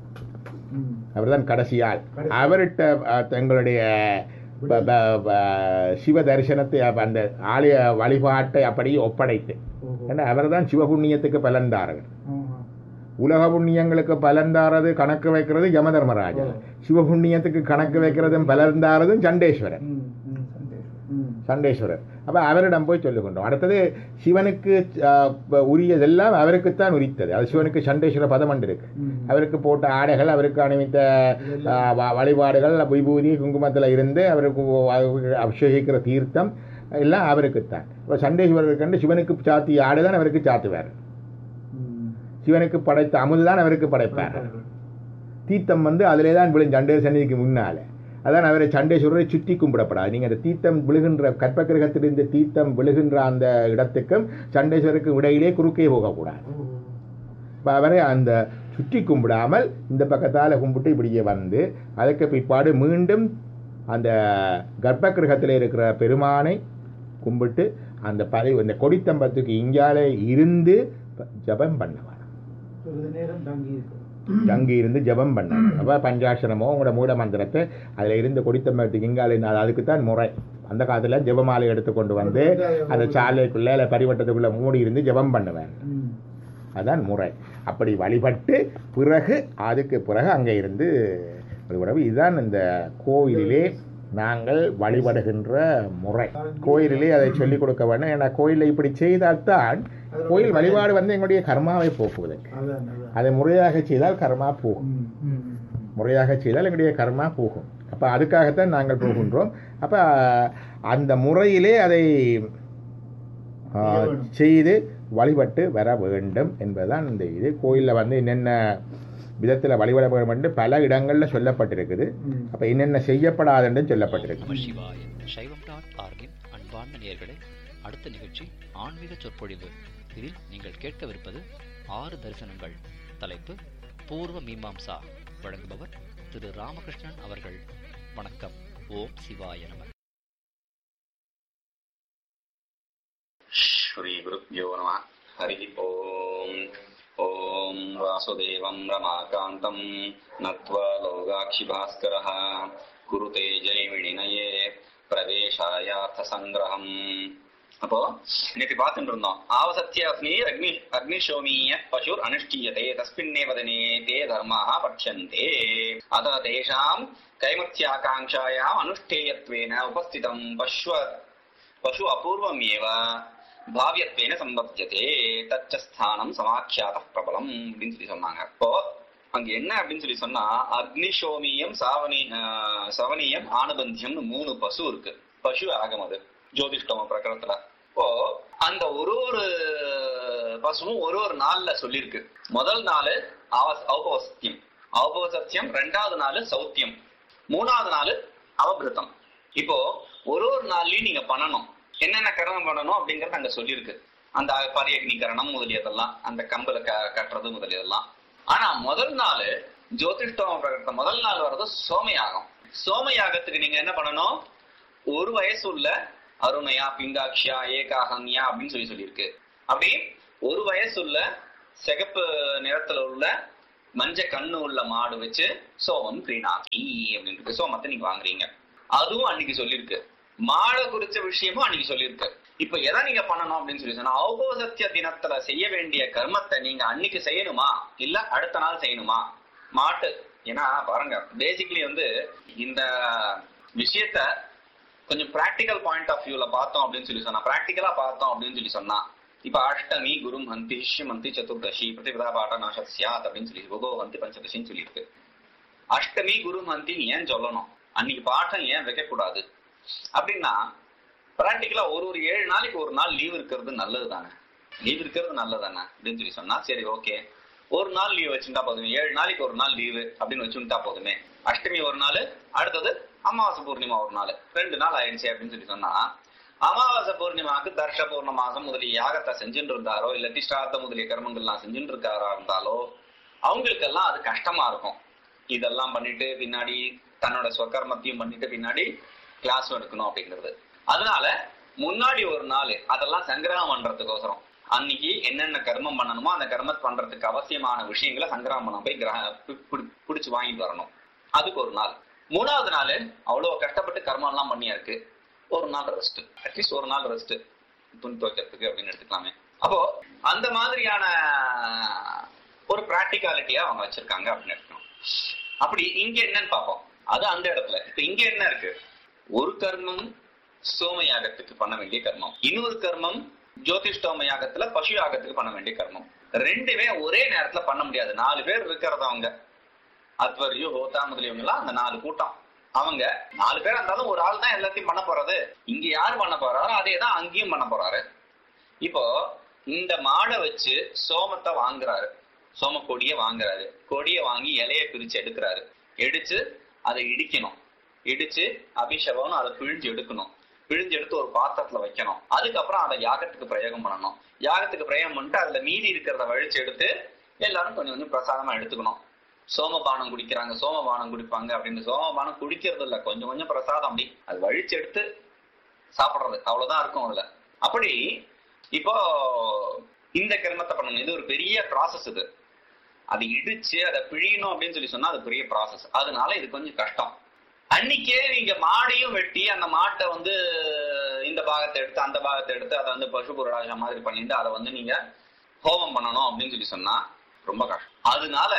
ம். அவர்தான் கடைசியால் கடைசி. அவர்கிட்ட அஹ், தங்களுடைய ப- ப- ப- சிவ தரிசனத்தை அப்ப அந்த ஆலய வழிபாட்டை அப்படியே ஒப்படைத்து ஓஹோ. ஏன்னா அவர்தான் சிவபுண்ணியத்துக்கு பலன்தாரகர் ஆஹா. உலக புண்ணியங்களுக்கு பலன் தாரது கணக்கு வைக்கிறது யமதர்மராஜா ஓ. சிவபுண்ணியத்துக்கு கணக்கு வைக்கிறதும் பலன் தாரதும் சண்டேஸ்வரர் ம், ம், சந்தேஷம். ம். சண்டேஸ்வரர் அப்ப அவரிடம் போய் சொல்லுகின்றோம் அடுத்தது சிவனுக்கு ஆஹ், ப- உரியதெல்லாம் அவருக்குத்தான் உரித்தது அது சிவனுக்கு சண்டேஸ்வர பதம் ஒன்று இருக்கு ம். அவருக்கு போட்ட ஆடைகள் அவருக்கு அணிவித்த ஆஹ், வ- வழிபாடுகள் விபூதி குங்குமத்தில் இருந்து அவருக்கு வ- அபிஷேகிக்கிற தீர்த்தம் எல்லாம் அவருக்குத்தான் இப்போ சண்டேஸ்வரர் கண்டு சிவனுக்கு சாத்திய ஆடை தான் அவருக்கு சாத்துவார் ம். சிவனுக்கு படைத்த அமுது தான் அவருக்கு படைப்பார் தீர்த்தம் வந்து அதிலே தான் விழும் சண்டே சந்நிதிக்கு முன்னால அதான் அவரை சண்டேஸ்வரரை சுற்றி கும்பிடப்படாது நீங்கள் அந்த தீர்த்தம் விழுகின்ற கற்பகிரகத்திலிருந்து தீர்த்தம் விழுகின்ற அந்த இடத்துக்கும் சண்டேஸ்வரருக்கும் இடையிலே குறுக்கே போகக்கூடாது ஓ. இப்போ அவரை அந்த சுற்றி கும்பிடாமல் இந்த பக்கத்தால் கும்பிட்டு இப்படியே வந்து அதுக்கு பிற்பாடு மீண்டும் அந்த கர்ப்பகிரகத்தில் இருக்கிற பெருமானை கும்பிட்டு அந்த பரி அந்த கொடித்தம்பத்துக்கு இங்காலே இருந்து ஜபம் பண்ணலாம் சிறிது நேரம் தங்கி இருக்கும் அங்கே இருந்து ஜெபம் பண்ணாங்க அப்போ பஞ்சாட்சரமோ உங்களோட மூட மந்திரத்தை அதில் இருந்து கொடித்தம்பத்துக்கு இங்காலே அதுக்கு தான் முறை அந்த காலத்தில் ஜெபமாலை எடுத்து கொண்டு வந்து அந்த சாலைக்குள்ளே இல்லை பரிவட்டத்துக்குள்ளே மூடி இருந்து ஜெபம் பண்ணுவேன் ம். அதான் முறை அப்படி வழிபட்டு பிறகு அதுக்கு பிறகு அங்கே இருந்து வழிபடவும் இதுதான் இந்த கோயிலிலே நாங்கள் வழிபடுகின்ற முறை கோயிலிலே அதை சொல்லிக் கொடுக்க வேண்டும் ஏன்னா கோயிலில் இப்படி செய்தால்தான் கோயில் வழிபாடு வந்து எங்களுடைய கர்மாவை போக்குவதற்கு அதான் அதான் அதை முறையாக செய்தால் கர்மா போகும் ம், ம், ம். முறையாக செய்தால் எங்களுடைய கர்மா போகும் அப்போ அதுக்காகத்தான் நாங்கள் போகின்றோம் அப்போ அந்த முறையிலே அதை ஆ, செய்ய வேண்டும். செய்து வழிபட்டு வர வேண்டும் என்பதுதான் இந்த இது கோயிலில் வந்து என்னென்ன விதத்தில் வழிபட வேண்டும் என்று பல இடங்களில் சொல்லப்பட்டிருக்குது ம். அப்போ என்னென்ன செய்யப்படாதுன்னு சொல்லப்பட்டிருக்கு நம சிவாய சைவம் டாட் ஆர்கின் அன்பார்ந்த நேயர்களே அடுத்த நிகழ்ச்சி ஆன்மீக சொற்பொழிவு இதில் நீங்கள் கேட்கவிருப்பது ஆறு தரிசனங்கள் தலைப்பு பூர்வ மீமாம்சா வழங்குபவர் திரு ராமகிருஷ்ணன் அவர்கள் வணக்கம் ஓம் சிவாய நம श्रीगुरुभ्यो नमः हरिः ओम् ॐ वासुदेवं रमाकान्तं नत्वा लोगाक्षिभास्करः कुरुते जैमिणिनये प्रवेशायार्थसङ्ग्रहम् அப்போ நேற்று பார்த்துட்டு இருந்தோம் ஆவசத்திய அஸ்மி அக்னி அக்னிஷோமீய பசுர் அனுஷ்டீயதே தஸ்மின்னேவ தினே தே தர்மாக பட்சந்தே அத தேஷாம் கைமத்தியாகாங்காயாம் அனுஷ்டேயத்வேன உபஸ்திதம் பஷ்வ பசு அபூர்வமேவ பாவியத்வேன சம்பத்தியதே தச்ச ஸ்தானம் சமாக்கியாத பிரபலம் அப்படின்னு சொல்லி சொன்னாங்க அப்போ அங்க என்ன அப்படின்னு சொல்லி சொன்னா அக்னிஷோமியம் சாவனி ஆஹ், சவனியம் ஆனுபந்தியம்னு மூணு பசு இருக்கு பசு ஆகம் அது ஜோதிஷ்டம பிரகரணத்துல இப்போ அந்த ஒரு ஒரு பசுவும் ஒரு ஒரு நாள்ல சொல்லியிருக்கு முதல் நாள் அவ- ஔபவசத்தியம் ஔபவசத்தியம் ரெண்டாவது நாள் சௌத்தியம் மூணாவது நாள் அவபிருத்தம் இப்போ ஒரு ஒரு நாள்லயும் நீங்க பண்ணணும் என்னென்ன கர்மம் பண்ணணும் அப்படிங்கறது அங்க சொல்லியிருக்கு அந்த பரியக்னிகரணம் முதலியதெல்லாம் அந்த கம்பல க- கட்டுறது முதலியதெல்லாம் ஆனா முதல் நாள் ஜோதிஷ்டோம பிரகடனம் முதல் நாள் வர்றது சோமயாகம் சோமயாகத்துக்கு நீங்க என்ன பண்ணணும் ஒரு வயசு உள்ள அருணையா பிங்காட்சியா ஏகாகன்யா அப்படின்னு சொல்லி சொல்லியிருக்கு அப்படி ஒரு வயசு உள்ள சிகப்பு நிறத்துல உள்ள மஞ்ச கண்ணு உள்ள மாடு வச்சு சோமம் கிரீனாக்கி அப்படின்னு இருக்கு சோமத்தை நீங்க வாங்குறீங்க அதுவும் அன்னைக்கு சொல்லியிருக்கு மாடை குறிச்ச விஷயமும் அன்னைக்கு சொல்லியிருக்கு இப்ப எதை நீங்க பண்ணணும் அப்படின்னு சொல்லி சொன்னா ஔபோசத்திய தினத்துல செய்ய வேண்டிய கர்மத்தை நீங்க அன்னைக்கு செய்யணுமா இல்ல அடுத்த நாள் செய்யணுமா மாட்டு ஏன்னா பாருங்க பேசிக்கலி வந்து இந்த விஷயத்த கொஞ்சம் பிராக்டிக்கல் பாயிண்ட் ஆஃப் வியூல பார்த்தோம் அப்படின்னு சொல்லி சொன்னா பிராக்டிக்கலா பார்த்தோம் அப்படின்னு சொல்லி சொன்னா இப்ப அஷ்டமி குரு மந்தி மந்தி சதுர்தசி பிரதிபதா பாட்ட நாசத் சியாத் அப்படின்னு சொல்லி உபோ வந்தி பஞ்சதசின்னு சொல்லியிருக்கு அஷ்டமி குரு மந்தின்னு ஏன் சொல்லணும் அன்னைக்கு பாட்டம் ஏன் வைக்கக்கூடாது அப்படின்னா பிராக்டிக்கலா ஒரு ஒரு ஏழு நாளைக்கு ஒரு நாள் லீவ் இருக்கிறது நல்லது தானே லீவ் இருக்கிறது நல்லது தானே அப்படின்னு சொல்லி சொன்னா சரி ஓகே ஒரு நாள் லீவ் வச்சுட்டா போதுமே ஏழு நாளைக்கு ஒரு நாள் லீவு அப்படின்னு வச்சுட்டா போதுமே அஷ்டமி ஒரு நாள் அடுத்தது அமாவாசை பூர்ணிமா ஒரு நாள் ரெண்டு நாள் ஆயிடுச்சு அப்படின்னு சொல்லி சொன்னா அமாவாசை பூர்ணிமாவுக்கு தர்ஷ பூர்ணமாசம் முதலிய யாகத்தை செஞ்சுட்டு இருந்தாரோ இல்லாட்டி ஸ்ராத்த முதலிய கர்மங்கள்லாம் செஞ்சுட்டு இருக்காரா இருந்தாலோ அவங்களுக்கெல்லாம் அது கஷ்டமா இருக்கும் இதெல்லாம் பண்ணிட்டு பின்னாடி தன்னோட ஸ்வகர்மத்தையும் பண்ணிட்டு பின்னாடி கிளாஸும் எடுக்கணும் அப்படிங்கிறது அதனால முன்னாடி ஒரு நாள் அதெல்லாம் சங்கிரகம் பண்றதுக்கோசரம் அன்னைக்கு என்னென்ன கர்மம் பண்ணணுமோ அந்த கர்மம் பண்றதுக்கு அவசியமான விஷயங்களை சங்கிரகம் பண்ண போய் கிரக பி- பிடி- பிடிச்சு வாங்கிட்டு வரணும் அதுக்கு ஒரு நாள் மூணாவது நாள் அவ்வளவு கஷ்டப்பட்டு கர்மம் எல்லாம் பண்ணியா இருக்கு ஒரு நாள் ரெஸ்ட் அட்லீஸ்ட் ஒரு நாள் ரெஸ்ட் துணி துவைக்கிறதுக்கு அப்படின்னு எடுத்துக்கலாமே அப்போ அந்த மாதிரியான ஒரு பிராக்டிகாலிட்டியா அவங்க வச்சிருக்காங்க அப்படின்னு எடுக்கணும் அப்படி இங்க என்னன்னு பார்ப்போம் அது அந்த இடத்துல இப்ப இங்க என்ன இருக்கு ஒரு கர்மம் சோம யாகத்துக்கு பண்ண வேண்டிய கர்மம் இன்னொரு கர்மம் ஜோதிஷ்டோம யாகத்துல பசு யாகத்துக்கு பண்ண வேண்டிய கர்மம் ரெண்டுமே ஒரே நேரத்துல பண்ண முடியாது நாலு பேர் இருக்கிறது அவங்க அத்வரியோ ஹோதா முதலியவங்க எல்லாம் அந்த நாலு கூட்டம் அவங்க நாலு பேர் இருந்தாலும் ஒரு ஆள் தான் எல்லாத்தையும் பண்ண போறது இங்க யார் பண்ண போறாரோ அதே தான் அங்கேயும் பண்ண போறாரு இப்போ இந்த மாடை வச்சு சோமத்தை வாங்குறாரு சோம கொடியை வாங்குறாரு கொடியை வாங்கி இலைய பிரிச்சு எடுக்கிறாரு எடுத்து அதை இடிக்கணும் இடிச்சு அபிஷேகம்னு அதை பிழிஞ்சு எடுக்கணும் பிழிஞ்சு எடுத்து ஒரு பாத்திரத்துல வைக்கணும் அதுக்கப்புறம் அதை யாகத்துக்கு பிரயோகம் பண்ணணும் யாகத்துக்கு பிரயோகம் பண்ணிட்டு அதுல மீதி இருக்கிறத வழிச்சு எடுத்து எல்லாரும் கொஞ்சம் கொஞ்சம் பிரசாதமா எடுத்துக்கணும் சோமபானம் குடிக்கிறாங்க சோமபானம் குடிப்பாங்க அப்படின்னு சோமபானம் குடிக்கிறது இல்ல கொஞ்சம் கொஞ்சம் பிரசாதம் அப்படி அது வழிச்சு எடுத்து சாப்பிடுறது அவ்வளவுதான் இருக்கும் அதுல அப்படி இப்போ இந்த கர்மத்தை பண்ணணும் இது ஒரு பெரிய ப்ராசஸ் இது அது இடிச்சு அதை பிழியணும் அப்படின்னு சொல்லி சொன்னா அது பெரிய ப்ராசஸ் அதனால இது கொஞ்சம் கஷ்டம் அன்னைக்கே நீங்க மாடையும் வெட்டி அந்த மாட்டை வந்து இந்த பாகத்தை எடுத்து அந்த பாகத்தை எடுத்து அதை வந்து பசு புரடாஜா மாதிரி பண்ணிட்டு அதை வந்து நீங்க ஹோமம் பண்ணணும் அப்படின்னு சொல்லி சொன்னா ரொம்ப கஷ்டம் அதனால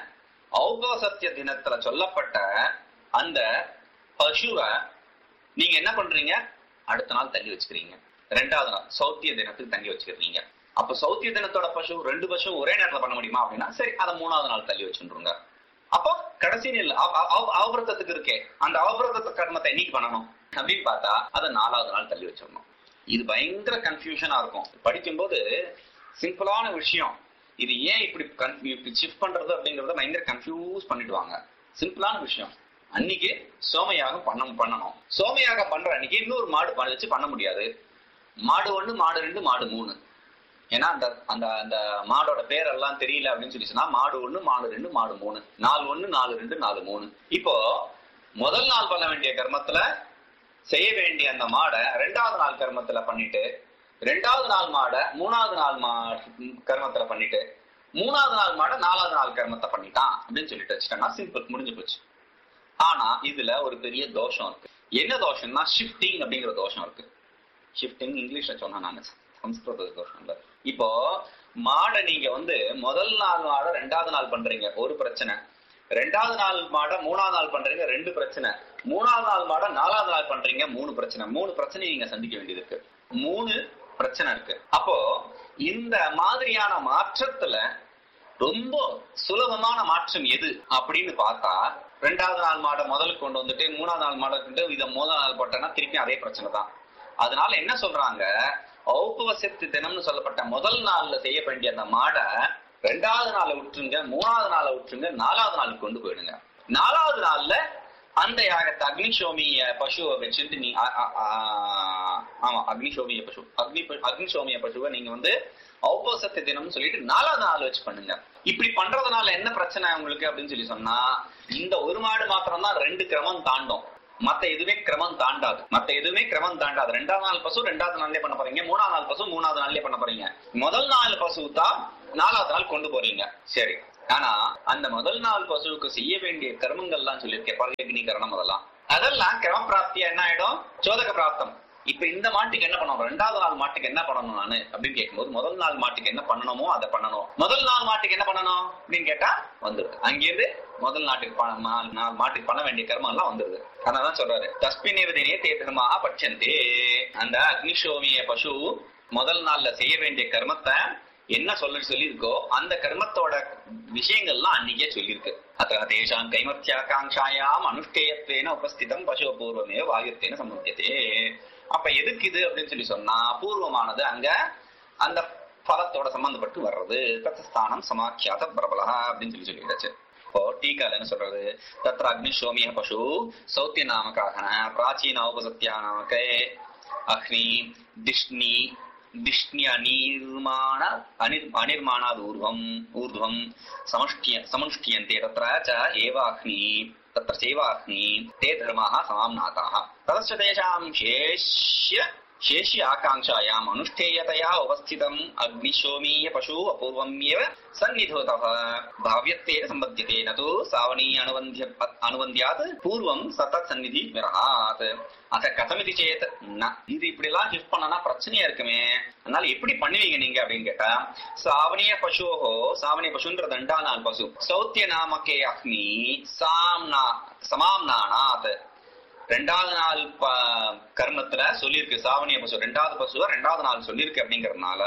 ஔபசத்திய தினத்துல சொல்லப்பட்ட அந்த பசுவை நீங்க என்ன பண்றீங்க அடுத்த நாள் தள்ளி வச்சுக்கிறீங்க ரெண்டாவது நாள் சௌத்திய தினத்துக்கு தள்ளி வச்சுக்கிறீங்க அப்ப சௌத்திய தினத்தோட பசு ரெண்டு பசு ஒரே நேரத்துல பண்ண முடியுமா அப்படின்னா சரி அதை மூணாவது நாள் தள்ளி வச்சுருங்க அப்போ கடைசி நில் அவபிரதத்துக்கு இருக்கே அந்த அவபிரத கர்மத்தை என்னைக்கு பண்ணணும் அப்படின்னு பார்த்தா அதை நாலாவது நாள் தள்ளி வச்சிடணும் இது பயங்கர கன்ஃபியூஷனா இருக்கும் படிக்கும்போது சிம்பிளான விஷயம் இது ஏன் இப்படி confu- இப்படி ஷிஃப்ட் பண்றது அப்படிங்கறத பயங்கர கன்ஃபியூஸ் பண்ணிடுவாங்க சிம்பிளான விஷயம் அன்னைக்கு சோமயாகம் பண்ண பண்ணணும் சோமயாகம் பண்ற அன்னைக்கு இன்னொரு மாடு ப- வச்சு பண்ண முடியாது மாடு ஒண்ணு மாடு ரெண்டு மாடு மூணு ஏன்னா அந்த அந்த அந்த மாடோட பேரெல்லாம் தெரியல அப்படின்னு சொல்லி சொன்னா மாடு ஒண்ணு மாடு ரெண்டு மாடு மூணு நாலு ஒண்ணு நாலு ரெண்டு நாலு மூணு இப்போ முதல் நாள் பண்ண வேண்டிய கர்மத்துல செய்ய வேண்டிய அந்த மாடை ரெண்டாவது நாள் கர்மத்துல பண்ணிட்டு ரெண்டாவது நாள் மாடை மூணாவது நாள் மா கர்மத்துல பண்ணிட்டு மூணாவது நாள் மாடை நாலாவது நாள் கர்மத்தை பண்ணிட்டான் அப்படின்னு சொல்லிட்டு வச்சுட்டோம்னா சிம்பிள் முடிஞ்சு போச்சு ஆனா இதுல ஒரு பெரிய தோஷம் இருக்கு என்ன தோஷம்னா ஷிஃப்டிங் அப்படிங்கிற தோஷம் இருக்கு ஷிஃப்டிங் இங்கிலீஷ்ல சொன்னா நாங்க சம்ஸ்கிருத தோஷம் இல்ல இப்போ மாடை நீங்க வந்து முதல் நாள் மாடை ரெண்டாவது நாள் பண்றீங்க ஒரு பிரச்சனை ரெண்டாவது நாள் மாடை மூணாவது நாள் பண்றீங்க ரெண்டு பிரச்சனை மூணாவது நாள் மாடை நாலாவது நாள் பண்றீங்க மூணு பிரச்சனை மூணு பிரச்சனையை நீங்க சந்திக்க வேண்டியது இருக்கு மூணு பிரச்சனை இருக்கு அப்போ இந்த மாதிரியான மாற்றத்துல ரொம்ப சுலபமான மாற்றம் எது அப்படின்னு பார்த்தா ரெண்டாவது நாள் மாடை முதல்ல கொண்டு வந்துட்டு மூணாவது நாள் மாடை கொண்டு இதை முதல் நாள் போட்டேன்னா திருப்பி அதே பிரச்சனை தான் அதனால என்ன சொல்றாங்க ஔபவசத்து தினம்னு சொல்லப்பட்ட முதல் நாள்ல செய்ய வேண்டிய அந்த மாடை ரெண்டாவது நாளை விட்டுருங்க மூணாவது நாளை விட்டுருங்க நாலாவது நாளுக்கு கொண்டு போயிடுங்க நாலாவது நாள்ல அந்த யாகத்தை அக்னிசோமிய பசுவை வச்சுட்டு நீ அ- அ- ஆ- ஆமா அக்னிசோமிய பசு அக்னி ப- அக்னிசோமிய பசுவை நீங்க வந்து ஔபசத்த தினம்னு சொல்லிட்டு நாலாவது நாள் வச்சு பண்ணுங்க இப்படி பண்றதுனால என்ன பிரச்சனை உங்களுக்கு அப்படின்னு சொல்லி சொன்னா இந்த ஒரு மாடு மாத்திரம் தான் ரெண்டு கிரமம் தாண்டும் மத்த எதுவுமே கிரமம் தாண்டாது மத்த எதுவுமே கிரமம் தாண்டாது ரெண்டாவது நாள் பசு ரெண்டாவது நாள்லயே பண்ண போறீங்க மூணாவது நாள் பசு மூணாவது நாள்லயே பண்ண போறீங்க முதல் நாள் பசு தான் நாலாவது நாள் கொண்டு போறீங்க சரி ஆனா அந்த முதல் நாள் பசுவுக்கு செய்ய வேண்டிய கர்மங்கள்லாம் சொல்லியிருக்கேன் பரகக்னி கரணம் அதெல்லாம் அதெல்லாம் கிரம பிராப்தியா என்ன ஆயிடும் சோதக பிராப்தம் இப்ப இந்த மாட்டுக்கு என்ன பண்ணணும் ரெண்டாவது நாள் மாட்டுக்கு என்ன பண்ணணும் நானு அப்படின்னு கேட்கும்போது முதல் நாள் மாட்டுக்கு என்ன பண்ணணுமோ அதை பண்ணணும் முதல் நாள் மாட்டுக்கு என்ன பண்ணணும் அப்படின்னு கேட்டா வந்துருது அங்கிருந்து முதல் நாட்டுக்கு பண- மா- நாள் மாட்டுக்கு பண்ண வேண்டிய கர்மம் எல்லாம் வந்துருது அதனாலதான் சொல்றாரு தஸ்மின் நிவதினே தேர்தமாக பட்சந்தே அந்த அக்னிஷோமிய பசு முதல் நாள்ல செய்ய வேண்டிய கர்மத்தை என்ன சொல்ல சொல்லியிருக்கோ அந்த கர்மத்தோட விஷயங்கள்லாம் அன்னைக்கே சொல்லியிருக்கு அத்த தேசாம் கைமத்தியாகாங்காயாம் அனுஷ்டேயத்வேன உபஸ்திதம் பசு பூர்வமே வாயுத்தேன சம்பந்தியதே அப்ப எதுக்கு இது அப்படின்னு சொல்லி சொன்னா பூர்வமானது அங்க அந்த பலத்தோட சம்பந்தப்பட்டு வர்றது தத்தஸ்தானம் சமாக்கியாத பிரபலா அப்படின்னு சொல்லி சொல்லிடுச்சு இப்போ டீக்கால என்ன சொல்றது தத்ர அக்னிஷோமிய பசு சௌத்திய நாமக்காக பிராச்சீன உபசத்தியா நாமக்கே அக்னி திஷ்ணி திஷ்ணி அநிர்மாண அனிர் அனிர்மாணாத் ஊர்வம் ஊர்ध्वம் சமஷ்டிய சமனுஷ்டியन्ते तत्र च एवाग्नि तत्र चैवाग्नि ते धर्माः समाम्नाताः ततश्च तेषां शेष्य शेष्य आकाङ्क्षायाम् अनुष्ठेयतया उपस्थितम् अग्निशोमीय पशु अपूर्वमेव सन्निधोतः भाव्यत्वेन सम्बध्यते न तु सावणी अनुबन्ध्य अनुबन्ध्यात् पूर्वं सतत् सन्निधि विरहात् அத கதமிதி சேத் ந இது இப்படி எல்லாம் ஷிஃப்ட் பண்ணனா பிரச்சனையா இருக்குமே அதனால எப்படி பண்ணுவீங்க நீங்க அப்படின்னு கேட்டா சாவணிய பசுவோ சாவணிய பசுன்ற ரெண்டா நாள் பசு சௌத்திய நாமக்கே அக்னி சாம்னா சமாம்னானாத் ரெண்டாவது நாள் ப- கர்மத்துல சொல்லியிருக்கு சாவணிய பசு ரெண்டாவது பசுவை ரெண்டாவது நாள் சொல்லியிருக்கு அப்படிங்கறதுனால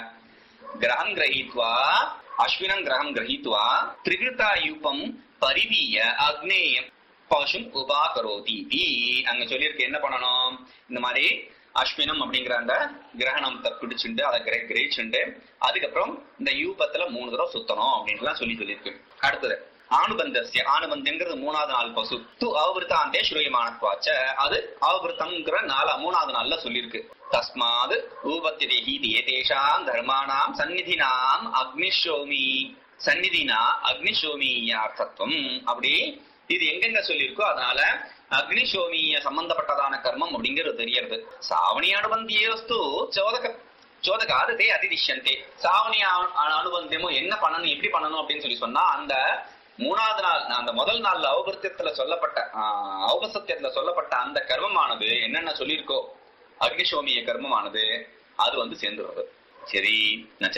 கிரகம் கிரகித்வா அஸ்வினம் கிரகம் கிரகித்வா திரிகிருதா யூபம் பரிவீய அக்னேயம் பசும் உபாகரோதி அங்க சொல்லியிருக்கு என்ன பண்ணணும் இந்த மாதிரி அஸ்வினம் அப்படிங்கிற அந்த கிரகணத்தை பிடிச்சுண்டு அதை கிர கிரகிச்சுண்டு அதுக்கப்புறம் இந்த யூபத்துல மூணு தடவை சுத்தணும் அப்படின்ட்டுலாம் சொல்லி சொல்லியிருக்கு அடுத்தது ஆணுபந்தஸ்ய ஆணுபந்தங்கிறது மூணாவது நாள் பசு து அவபிருத்தாந்தே ஸ்ரூயமானத்வாச்ச அது அவபிருத்தம்ங்கிற நாலா மூணாவது நாள்ல சொல்லியிருக்கு தஸ்மாத் ஊபத்தியதே ஹீதி ஏதேஷாம் தர்மானாம் சந்நிதினாம் அக்னிஷோமி சந்நிதினா அக்னிஷோமியார்த்தத்துவம் அப்படி இது எங்கெங்க சொல்லியிருக்கோ அதனால அக்னிஷோமிய சம்பந்தப்பட்டதான கர்மம் அப்படிங்கிறது தெரியறது சாவணி அனுபந்தியோஸ்து சோதக சோதகாது தே அதிதிஷ்யந்தே சாவணி அனு- அனுபந்தியமும் என்ன பண்ணணும் எப்படி பண்ணணும் அப்படின்னு சொல்லி சொன்னா அந்த மூணாவது நாள் அந்த முதல் நாள்ல அவபத்தியத்துல சொல்லப்பட்ட ஆஹ், ஔபசத்தியத்துல சொல்லப்பட்ட அந்த கர்மமானது என்னென்ன சொல்லியிருக்கோ அக்னிஷோமிய கர்மமானது அது வந்து சேர்ந்துடுறது சரி நச்ச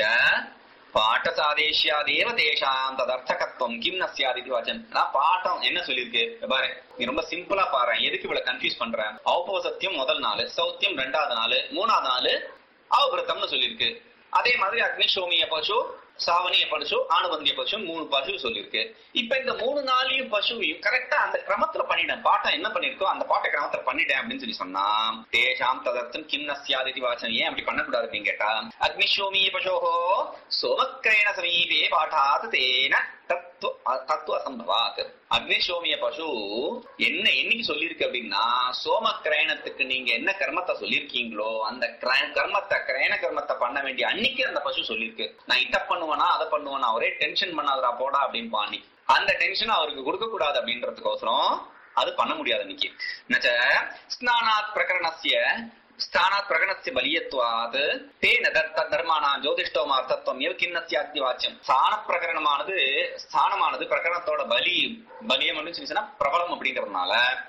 பாட்டசாதேஷ்யாதேவ தேஷாம் ததர்த்தகத்துவம் கிம் ந சியாத் இது வாச்சன் நான் பாட்டம் என்ன சொல்லியிருக்கு இங்க பாரு நீ ரொம்ப சிம்பிளா பாரு எதுக்கு இவ்வளவு கன்ஃபியூஸ் பண்ற ஔபவசத்தியம் முதல் நாள் சௌத்தியம் ரெண்டாவது நாள் மூணாவது நாள் அவபிரத்தம்னு சொல்லியிருக்கு அதே மாதிரி அக்னிஷோமிய பசு சாவணிய பசு ஆணுபந்திய பசு மூணு பசு சொல்லியிருக்கு இப்ப இந்த மூணு நாளையும் பசுவையும் கரெக்டா அந்த கிரமத்துல பண்ணிட்டேன் பாட்டம் என்ன பண்ணிருக்கோ அந்த பாட்ட கிரமத்துல பண்ணிட்டேன் அப்படின்னு சொல்லி சொன்னா தேஷாம் ததர்த்தம் கிம் நஸ்யாதிதி வாசனம் ஏன் அப்படி பண்ணக்கூடாது அப்படின்னு கேட்டா அக்னிஷோமிய பசோஹோ சோமக்கிரயண சமீபே பாட்டாத் தேன தத்துவ தத்துவ அசம்பவாத் அக்னிஷோமிய பசு என்ன என்னைக்கு சொல்லியிருக்கு அப்படின்னா சோம கிரயணத்துக்கு நீங்க என்ன கர்மத்தை சொல்லியிருக்கீங்களோ அந்த கிர- கர்மத்தை கிரயண கர்மத்தை பண்ண வேண்டிய அன்னைக்கு அந்த பசு சொல்லியிருக்கு நான் இதை பண்ணுவேனா அதை பண்ணுவேனா ஒரே டென்ஷன் பண்ணாதடா போடா அப்படின்னு பாணி அந்த டென்ஷன் அவருக்கு கொடுக்க கூடாது அப்படின்றதுக்கோசரம் அது பண்ண முடியாது அன்னைக்கு நச்ச ஸ்நானாத் பிரகரணஸ்ய ஸ்தானாத் பிரகடனஸ்ய பலியத்வாத் தேன தத்த தர்மானா ஜோதிஷ்டோம அர்த்தத்துவம் எவ் கிண்ணஸ்யாத்தி வாச்சியம் ஸ்தான பிரகரணமானது ஸ்தானமானது பிரகரணத்தோட பலி பலியம் அப்படின்னு சொல்லி சொன்னா பிரபலம் அப்படிங்கறதுனால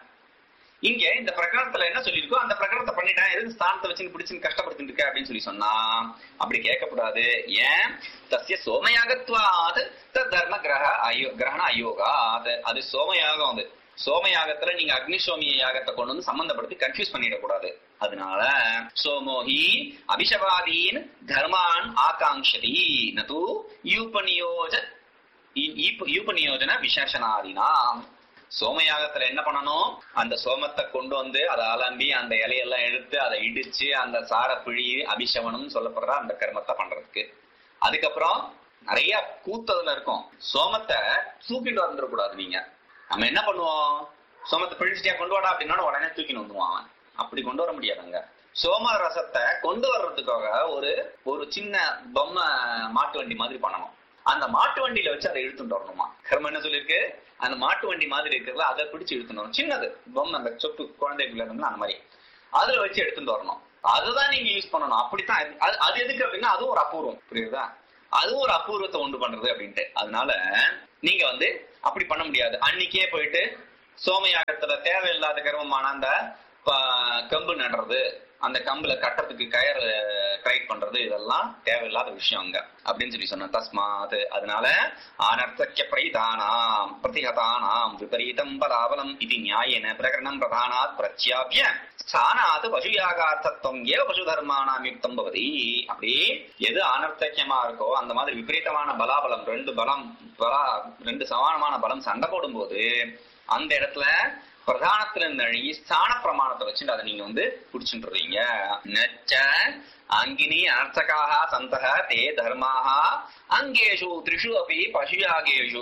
இங்க இந்த பிரகரணத்துல என்ன சொல்லியிருக்கோ அந்த பிரகரணத்தை பண்ணிட்டேன் எதுக்கு ஸ்தானத்தை வச்சு பிடிச்சு கஷ்டப்படுத்திட்டு இருக்க அப்படின்னு சொல்லி சொன்னா அப்படி கேட்கக்கூடாது ஏன் தஸ்ய சோமயாகத்வாத் தத் தர்ம கிரக அயோ கிரகண அயோகாத் அது சோமயாகம் அது சோமயாகத்துல நீங்க அக்னிசோமிய யாகத்தை கொண்டு வந்து சம்பந்தப்படுத்தி கன்ஃபியூஸ் பண்ணிடக்கூடாது அதனால சோமோஹி அபிஷவாதீன் தர்மான் ஆகாங்ஷதி நது யூபநியோஜ ஈ- ஈப- யூபநியோஜன விசேஷனாதினாம் சோமயாகத்துல என்ன பண்ணணும் அந்த சோமத்தை கொண்டு வந்து அதை அலம்பி அந்த இலையெல்லாம் எடுத்து அதை இடிச்சு அந்த சார பிழி அபிஷவனம் சொல்லப்படுற அந்த கர்மத்தை பண்றதுக்கு அதுக்கப்புறம் நிறைய கூத்ததுல இருக்கும் சோமத்தை தூக்கிட்டு வந்துடக்கூடாது நீங்க நம்ம என்ன பண்ணுவோம் சோமத்தை பிழிச்சிட்டியா கொண்டு வாடா அப்படின்னா உடனே தூக்கிட்டு வந்துருவான் அவன் அப்படி கொண்டு வர முடியாதுங்க சோம ரசத்தை கொண்டு வர்றதுக்காக ஒரு ஒரு சின்ன பொம்மை மாட்டு வண்டி மாதிரி பண்ணணும் அந்த மாட்டு வண்டியில வச்சு அதை இழுத்துட்டு வரணுமா கர்மம் என்ன சொல்லியிருக்கு அந்த மாட்டு வண்டி மாதிரி இருக்கிறதுல அதை பிடிச்சு இழுத்துட்டு வரணும் சின்னது பொம்மை அந்த சொப்பு குழந்தைக்குள்ள இருந்தா அந்த மாதிரி அதுல வச்சு எடுத்துட்டு வரணும் அதுதான் நீங்க யூஸ் பண்ணணும் அப்படித்தான் அது- அது- அது எதுக்கு அப்படின்னா அதுவும் ஒரு அபூர்வம் புரியுதா அதுவும் ஒரு அபூர்வத்தை உண்டு பண்றது அப்படின்ட்டு அதனால நீங்க வந்து அப்படி பண்ண முடியாது அன்னைக்கே போயிட்டு சோமயாகத்துல தேவையில்லாத கர்மமான அந்த ப- கம்பு நடுறது அந்த கம்புல கட்டுறதுக்கு கயர் கிரைட் பண்றது இதெல்லாம் தேவையில்லாத விஷயம் அங்க அப்படின்னு சொல்லி சொன்ன தஸ்மாத் அதனால அனர்த்தக்கிய பிரைதானாம் பிரதிகதானாம் விபரீதம் பலாபலம் இது நியாயன பிரகரணம் பிரதானாத் பிரத்யாபிய ஸ்தானாத் பசுயாகார்த்தத்துவம் ஏவ பசு தர்மானாம் யுக்தம் பவதி அப்படி எது அனர்த்தக்கியமா இருக்கோ அந்த மாதிரி விபரீதமான பலாபலம் ரெண்டு பலம் பலா ரெண்டு சமானமான பலம் சண்டை போடும்போது அந்த இடத்துல பிரதானத்துல இருந்து அழகி ஸ்தான பிரமாணத்தை வச்சுட்டு அதை நீங்க வந்து புடிச்சுட்டுறீங்க நச்ச அங்கினி அனர்த்தகாக சந்தக தே தர்மாக அங்கேஷு த்ரிஷு அப்படி பசுயாகேஷு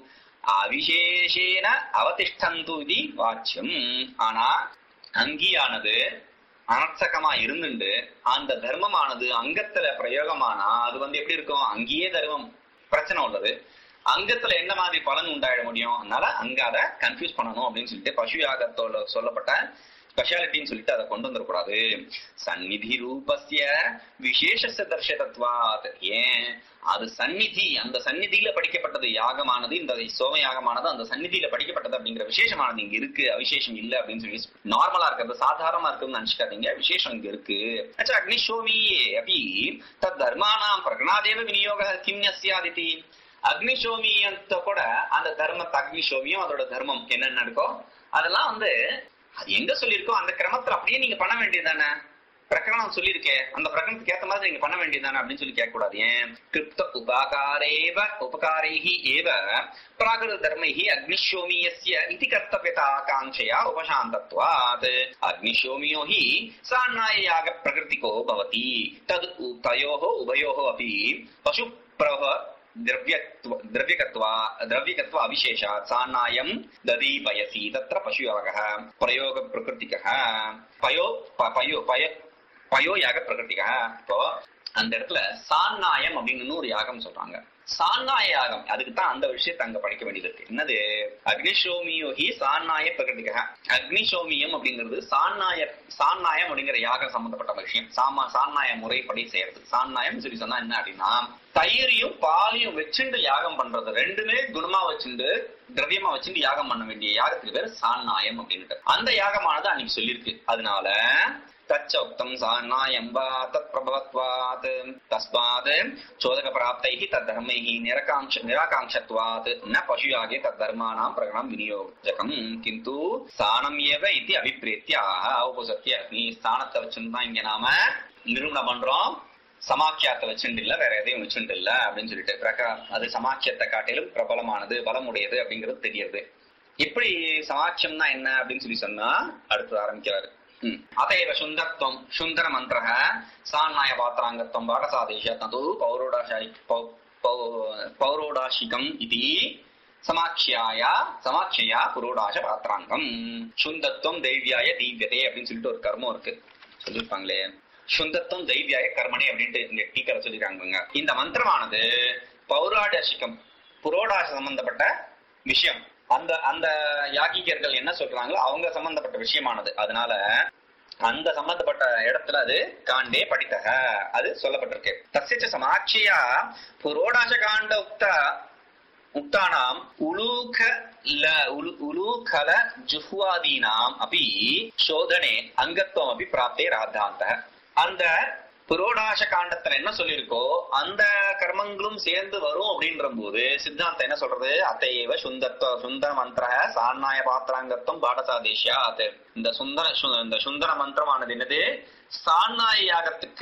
அவிசேஷேன அவதிஷ்டந்து இது வாச்சியம் ஆனா அங்கியானது அனர்த்தகமா இருந்துண்டு அந்த தர்மமானது அங்கத்துல பிரயோகமானா அது வந்து எப்படி இருக்கும் அங்கேயே தர்மம் பிரச்சனை உள்ளது அங்கத்துல என்ன மாதிரி பலன் உண்டாயிட முடியும் அதனால அங்க அதை கன்ஃபியூஸ் பண்ணணும் அப்படின்னு சொல்லிட்டு பசு யாகத்தோட சொல்லப்பட்ட ஸ்பெஷாலிட்டின்னு சொல்லிட்டு அதை கொண்டு வந்துடக்கூடாது சந்நிதி ரூபஸ்ய விசேஷ தர்ஷதத்வாத் ஏன் அது சந்நிதி அந்த சந்நிதியில படிக்கப்பட்டது யாகமானது இந்த சோம யாகமானது அந்த சந்நிதியில படிக்கப்பட்டது அப்படிங்கிற விசேஷமானது இங்க இருக்கு அவிசேஷம் இல்ல அப்படின்னு சொல்லி நார்மலா இருக்கிறது சாதாரணமா இருக்குன்னு நினைச்சுக்காதீங்க விசேஷம் இங்க இருக்கு அச்சா அக்னிஷோமியே அப்படி தத் தர்மானாம் பிரகணாதேவ விநியோக கிம்யஸ்யாதிதி அக்னிஷோமியத்தை கூட அந்த தர்மத்தை அக்னிஷோமியம் அதோட தர்மம் என்னென்ன இருக்கோ அதெல்லாம் வந்து அது எங்க சொல்லியிருக்கோ அந்த கிரமத்துல அப்படியே நீங்க பண்ண வேண்டியதானே பிரகரணம் சொல்லியிருக்கே அந்த பிரகரணத்துக்கு ஏத்த மாதிரி நீங்க பண்ண வேண்டியதானே அப்படின்னு சொல்லி கேட்க கூடாது ஏன் கிருப்த உபாகாரேவ உபகாரைஹி ஏவ பிராகிருத தர்மைஹி அக்னிஷோமியஸ்ய இதி கர்த்தவியதா ஆகாங்ஷயா உபசாந்தத்வாத் அக்னிஷோமியோ ஹி சாநாயாக பிரகிருதிகோ பவதி தத் உ- தயோः உபயோः अपि பசு பிரவ द्रव्यत्व द्रव्यकत्वा द्रव्यकत्व अविशेषात् सान्नायम् ददीपयसि तत्र पशुयोगः प्रयोगप्रकृतिकः पयो प- पयो पय பயோ யாக பிரகிருதிகா இப்போ அந்த இடத்துல சான்னாயம் அப்படின்னு ஒரு யாகம் சொல்றாங்க சான்னாய யாகம் அதுக்கு தான் அந்த விஷயத்தை அங்க படிக்க வேண்டியது இருக்கு என்னது அக்னிஷோமியோகி சான்னாய பிரகிருதிகா அக்னிஷோமியம் அப்படிங்கிறது சான்னாய சான்னாயம் அப்படிங்கிற யாகம் சம்பந்தப்பட்ட விஷயம் சாமா சான்னாய முறைப்படி செய்யறது சான்னாயம் சொல்லி சொன்னா என்ன அப்படின்னா தயிரையும் பாலையும் வச்சுண்டு யாகம் பண்றது ரெண்டுமே குணமா வச்சுண்டு திரவியமா வச்சுட்டு யாகம் பண்ண வேண்டிய யாகத்துக்கு பேர் சான்னாயம் அப்படின்ட்டு அந்த யாகமானது அன்னைக்கு சொல்லியிருக்கு அதனால தச்சோக்தம் சான்னாயம் வா தத் பிரபவத்வாத் தஸ்மாத் சோதக பிராப்தைஹி தத் தர்மைஹி நிரகாங்ஷ நிராகாங்ஷத்வாத் ந பசுயாகே தத் தர்மானாம் பிரகணம் விநியோஜகம் கிந்து ஸ்தானம் ஏவ இது அபிப்பிரேத்தியா உபசத்திய நீ ஸ்தானத்தை வச்சுன்னு இங்க நாம நிரூபணம் பண்றோம் சமாக்கியத்தை வச்சுட்டு இல்ல வேற எதையும் வச்சுட்டு இல்ல அப்படின்னு சொல்லிட்டு பிரகா அது சமாக்கியத்தை காட்டிலும் பிரபலமானது பலமுடையது அப்படிங்கிறது தெரியுது இப்படி சமாக்கியம்னா என்ன அப்படின்னு சொல்லி சொன்னா அடுத்து ஆரம்பிக்கிறாரு ம். அதைவ சுந்தரத்துவம் சுந்தர மந்திர சாநாய பாத்திராங்கத்துவம் பாடசாதேஷ தது பௌரோடாஷாய் பௌ- பௌ- பௌரோடாஷிகம் இது சமாட்சியாய சமாட்சியா புரோடாச பாத்திராங்கம் சுந்தத்துவம் தெய்வியாய தீவியதே அப்படின்னு சொல்லிட்டு ஒரு கர்மம் இருக்கு சொல்லிருப்பாங்களே சுந்தத்துவம் தெய்வியாய கர்மனே அப்படின்ட்டு இங்க டீக்கரை சொல்லிருக்காங்க இந்த மந்திரமானது பௌராடாசிகம் புரோடாச சம்பந்தப்பட்ட விஷயம் அந்த அந்த யாகிகர்கள் என்ன சொல்றாங்களோ அவங்க சம்பந்தப்பட்ட விஷயமானது அதனால அந்த சம்பந்தப்பட்ட இடத்துல அது காண்டே படித்தக அது சொல்லப்பட்டிருக்கு தசிச்ச சமாட்சியா புரோடாச காண்ட உக்த உக்தானாம் உலூக ல- உலு- உலூகல ஜுஹ்வாதீனாம் அபி சோதனே அங்கத்துவம் அபி பிராப்தே ராத்தாந்த அந்த புரோடாச காண்டத்துல என்ன சொல்லியிருக்கோ அந்த கர்மங்களும் சேர்ந்து வரும் அப்படின்ற போது சித்தாந்தம் என்ன சொல்றது அத்தையவ சுந்தர்த்துவ சுந்தர மந்திர சாநாய பாத்திராங்கத்துவம் பாடசாதேஷியா அது இந்த சுந்தர சு- இந்த சுந்தர மந்திரமானது என்னது சாநாய யாகத்துக்கு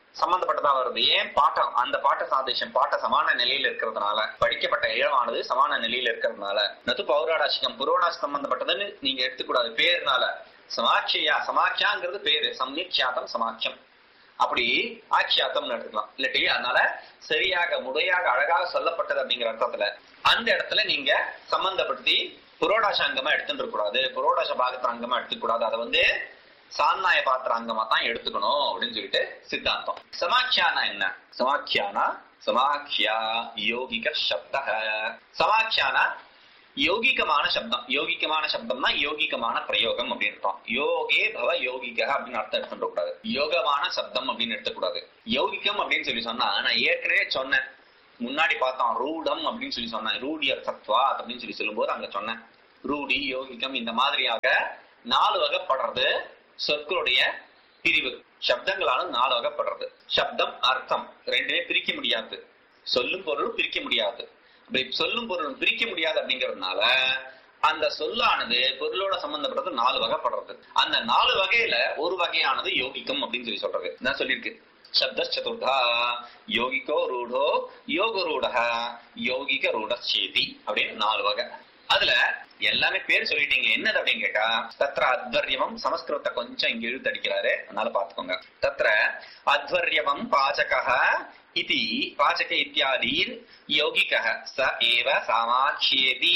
சம்பந்தப்பட்டதா வருது ஏன் பாட்டம் அந்த பாட்ட சாதேசம் பாட்ட சமான நிலையில இருக்கிறதுனால படிக்கப்பட்ட இழமானது சமான நிலையில இருக்கிறதுனால நது பௌராடாசிகம் புரோடா சம்பந்தப்பட்டதுன்னு நீங்க எடுத்துக்கூடாது பேருனால சமாட்சியா சமாக்கியாங்கிறது பேரு சம்னிக்ஷாத்தம் சமாக்கியம் அப்படி ஆக்கியாத்தம்னு எடுத்துக்கலாம் இல்லாட்டி அதனால சரியாக முறையாக அழகாக சொல்லப்பட்டது அப்படிங்கிற அர்த்தத்துல அந்த இடத்துல நீங்க சம்பந்தப்படுத்தி புரோடாச அங்கமா எடுத்துட்டு கூடாது புரோடாச பாகத்திர அங்கமா எடுத்துக்க கூடாது அதை வந்து சான்னாய பாத்திர அங்கமா தான் எடுத்துக்கணும் அப்படின்னு சொல்லிட்டு சித்தாந்தம் சமாக்கியானா என்ன சமாக்கியானா சமாக்கியா யோகிக சப்த சமாக்கியானா யோகிகமான சப்தம் யோகிகமான சப்தம்னா யோகிகமான பிரயோகம் அப்படின்னு அர்த்தம் யோகே பவ யோகிக அப்படின்னு அர்த்தம் எடுத்துட்டு கூடாது யோகமான சப்தம் அப்படின்னு எடுத்துக்கூடாது யோகிகம் அப்படின்னு சொல்லி சொன்னா நான் ஏற்கனவே சொன்னேன் முன்னாடி பார்த்தோம் ரூடம் அப்படின்னு சொல்லி சொன்னேன் ரூடியர் சத்வா அப்படின்னு சொல்லி சொல்லும்போது அங்க சொன்னேன் ரூடி யோகிகம் இந்த மாதிரியாக நாலு வகைப்படுறது சொற்களுடைய பிரிவு சப்தங்களாலும் நாலு வகைப்படுறது சப்தம் அர்த்தம் ரெண்டுமே பிரிக்க முடியாது சொல்லும் பொருளும் பிரிக்க முடியாது அப்படி சொல்லும் பொருளும் பிரிக்க முடியாது அப்படிங்கறதுனால அந்த சொல்லானது பொருளோட சம்பந்தப்பட்டது நாலு வகைப்படுறது அந்த நாலு வகையில ஒரு வகையானது யோகிக்கம் அப்படின்னு சொல்லி சொல்றது நான் சொல்லியிருக்கு சப்த சதுர்தா யோகிக்கோ ரூடோ யோக ரூடக யோகிக ரூடச்சேதி அப்படின்னு நாலு வகை அதுல எல்லாமே பேர் சொல்லிட்டீங்க என்னது அப்படின்னு கேட்டா தத்ர அத்வர்யவம் சமஸ்கிருதத்தை கொஞ்சம் இங்க இழுத்தடிக்கிறாரு அதனால பாத்துக்கோங்க தத்ர அத்வர்யவம் பாச்சக இதி பாச்சக இத்தியாதீர் யோகிக ச ஏவ சமாட்சியேதி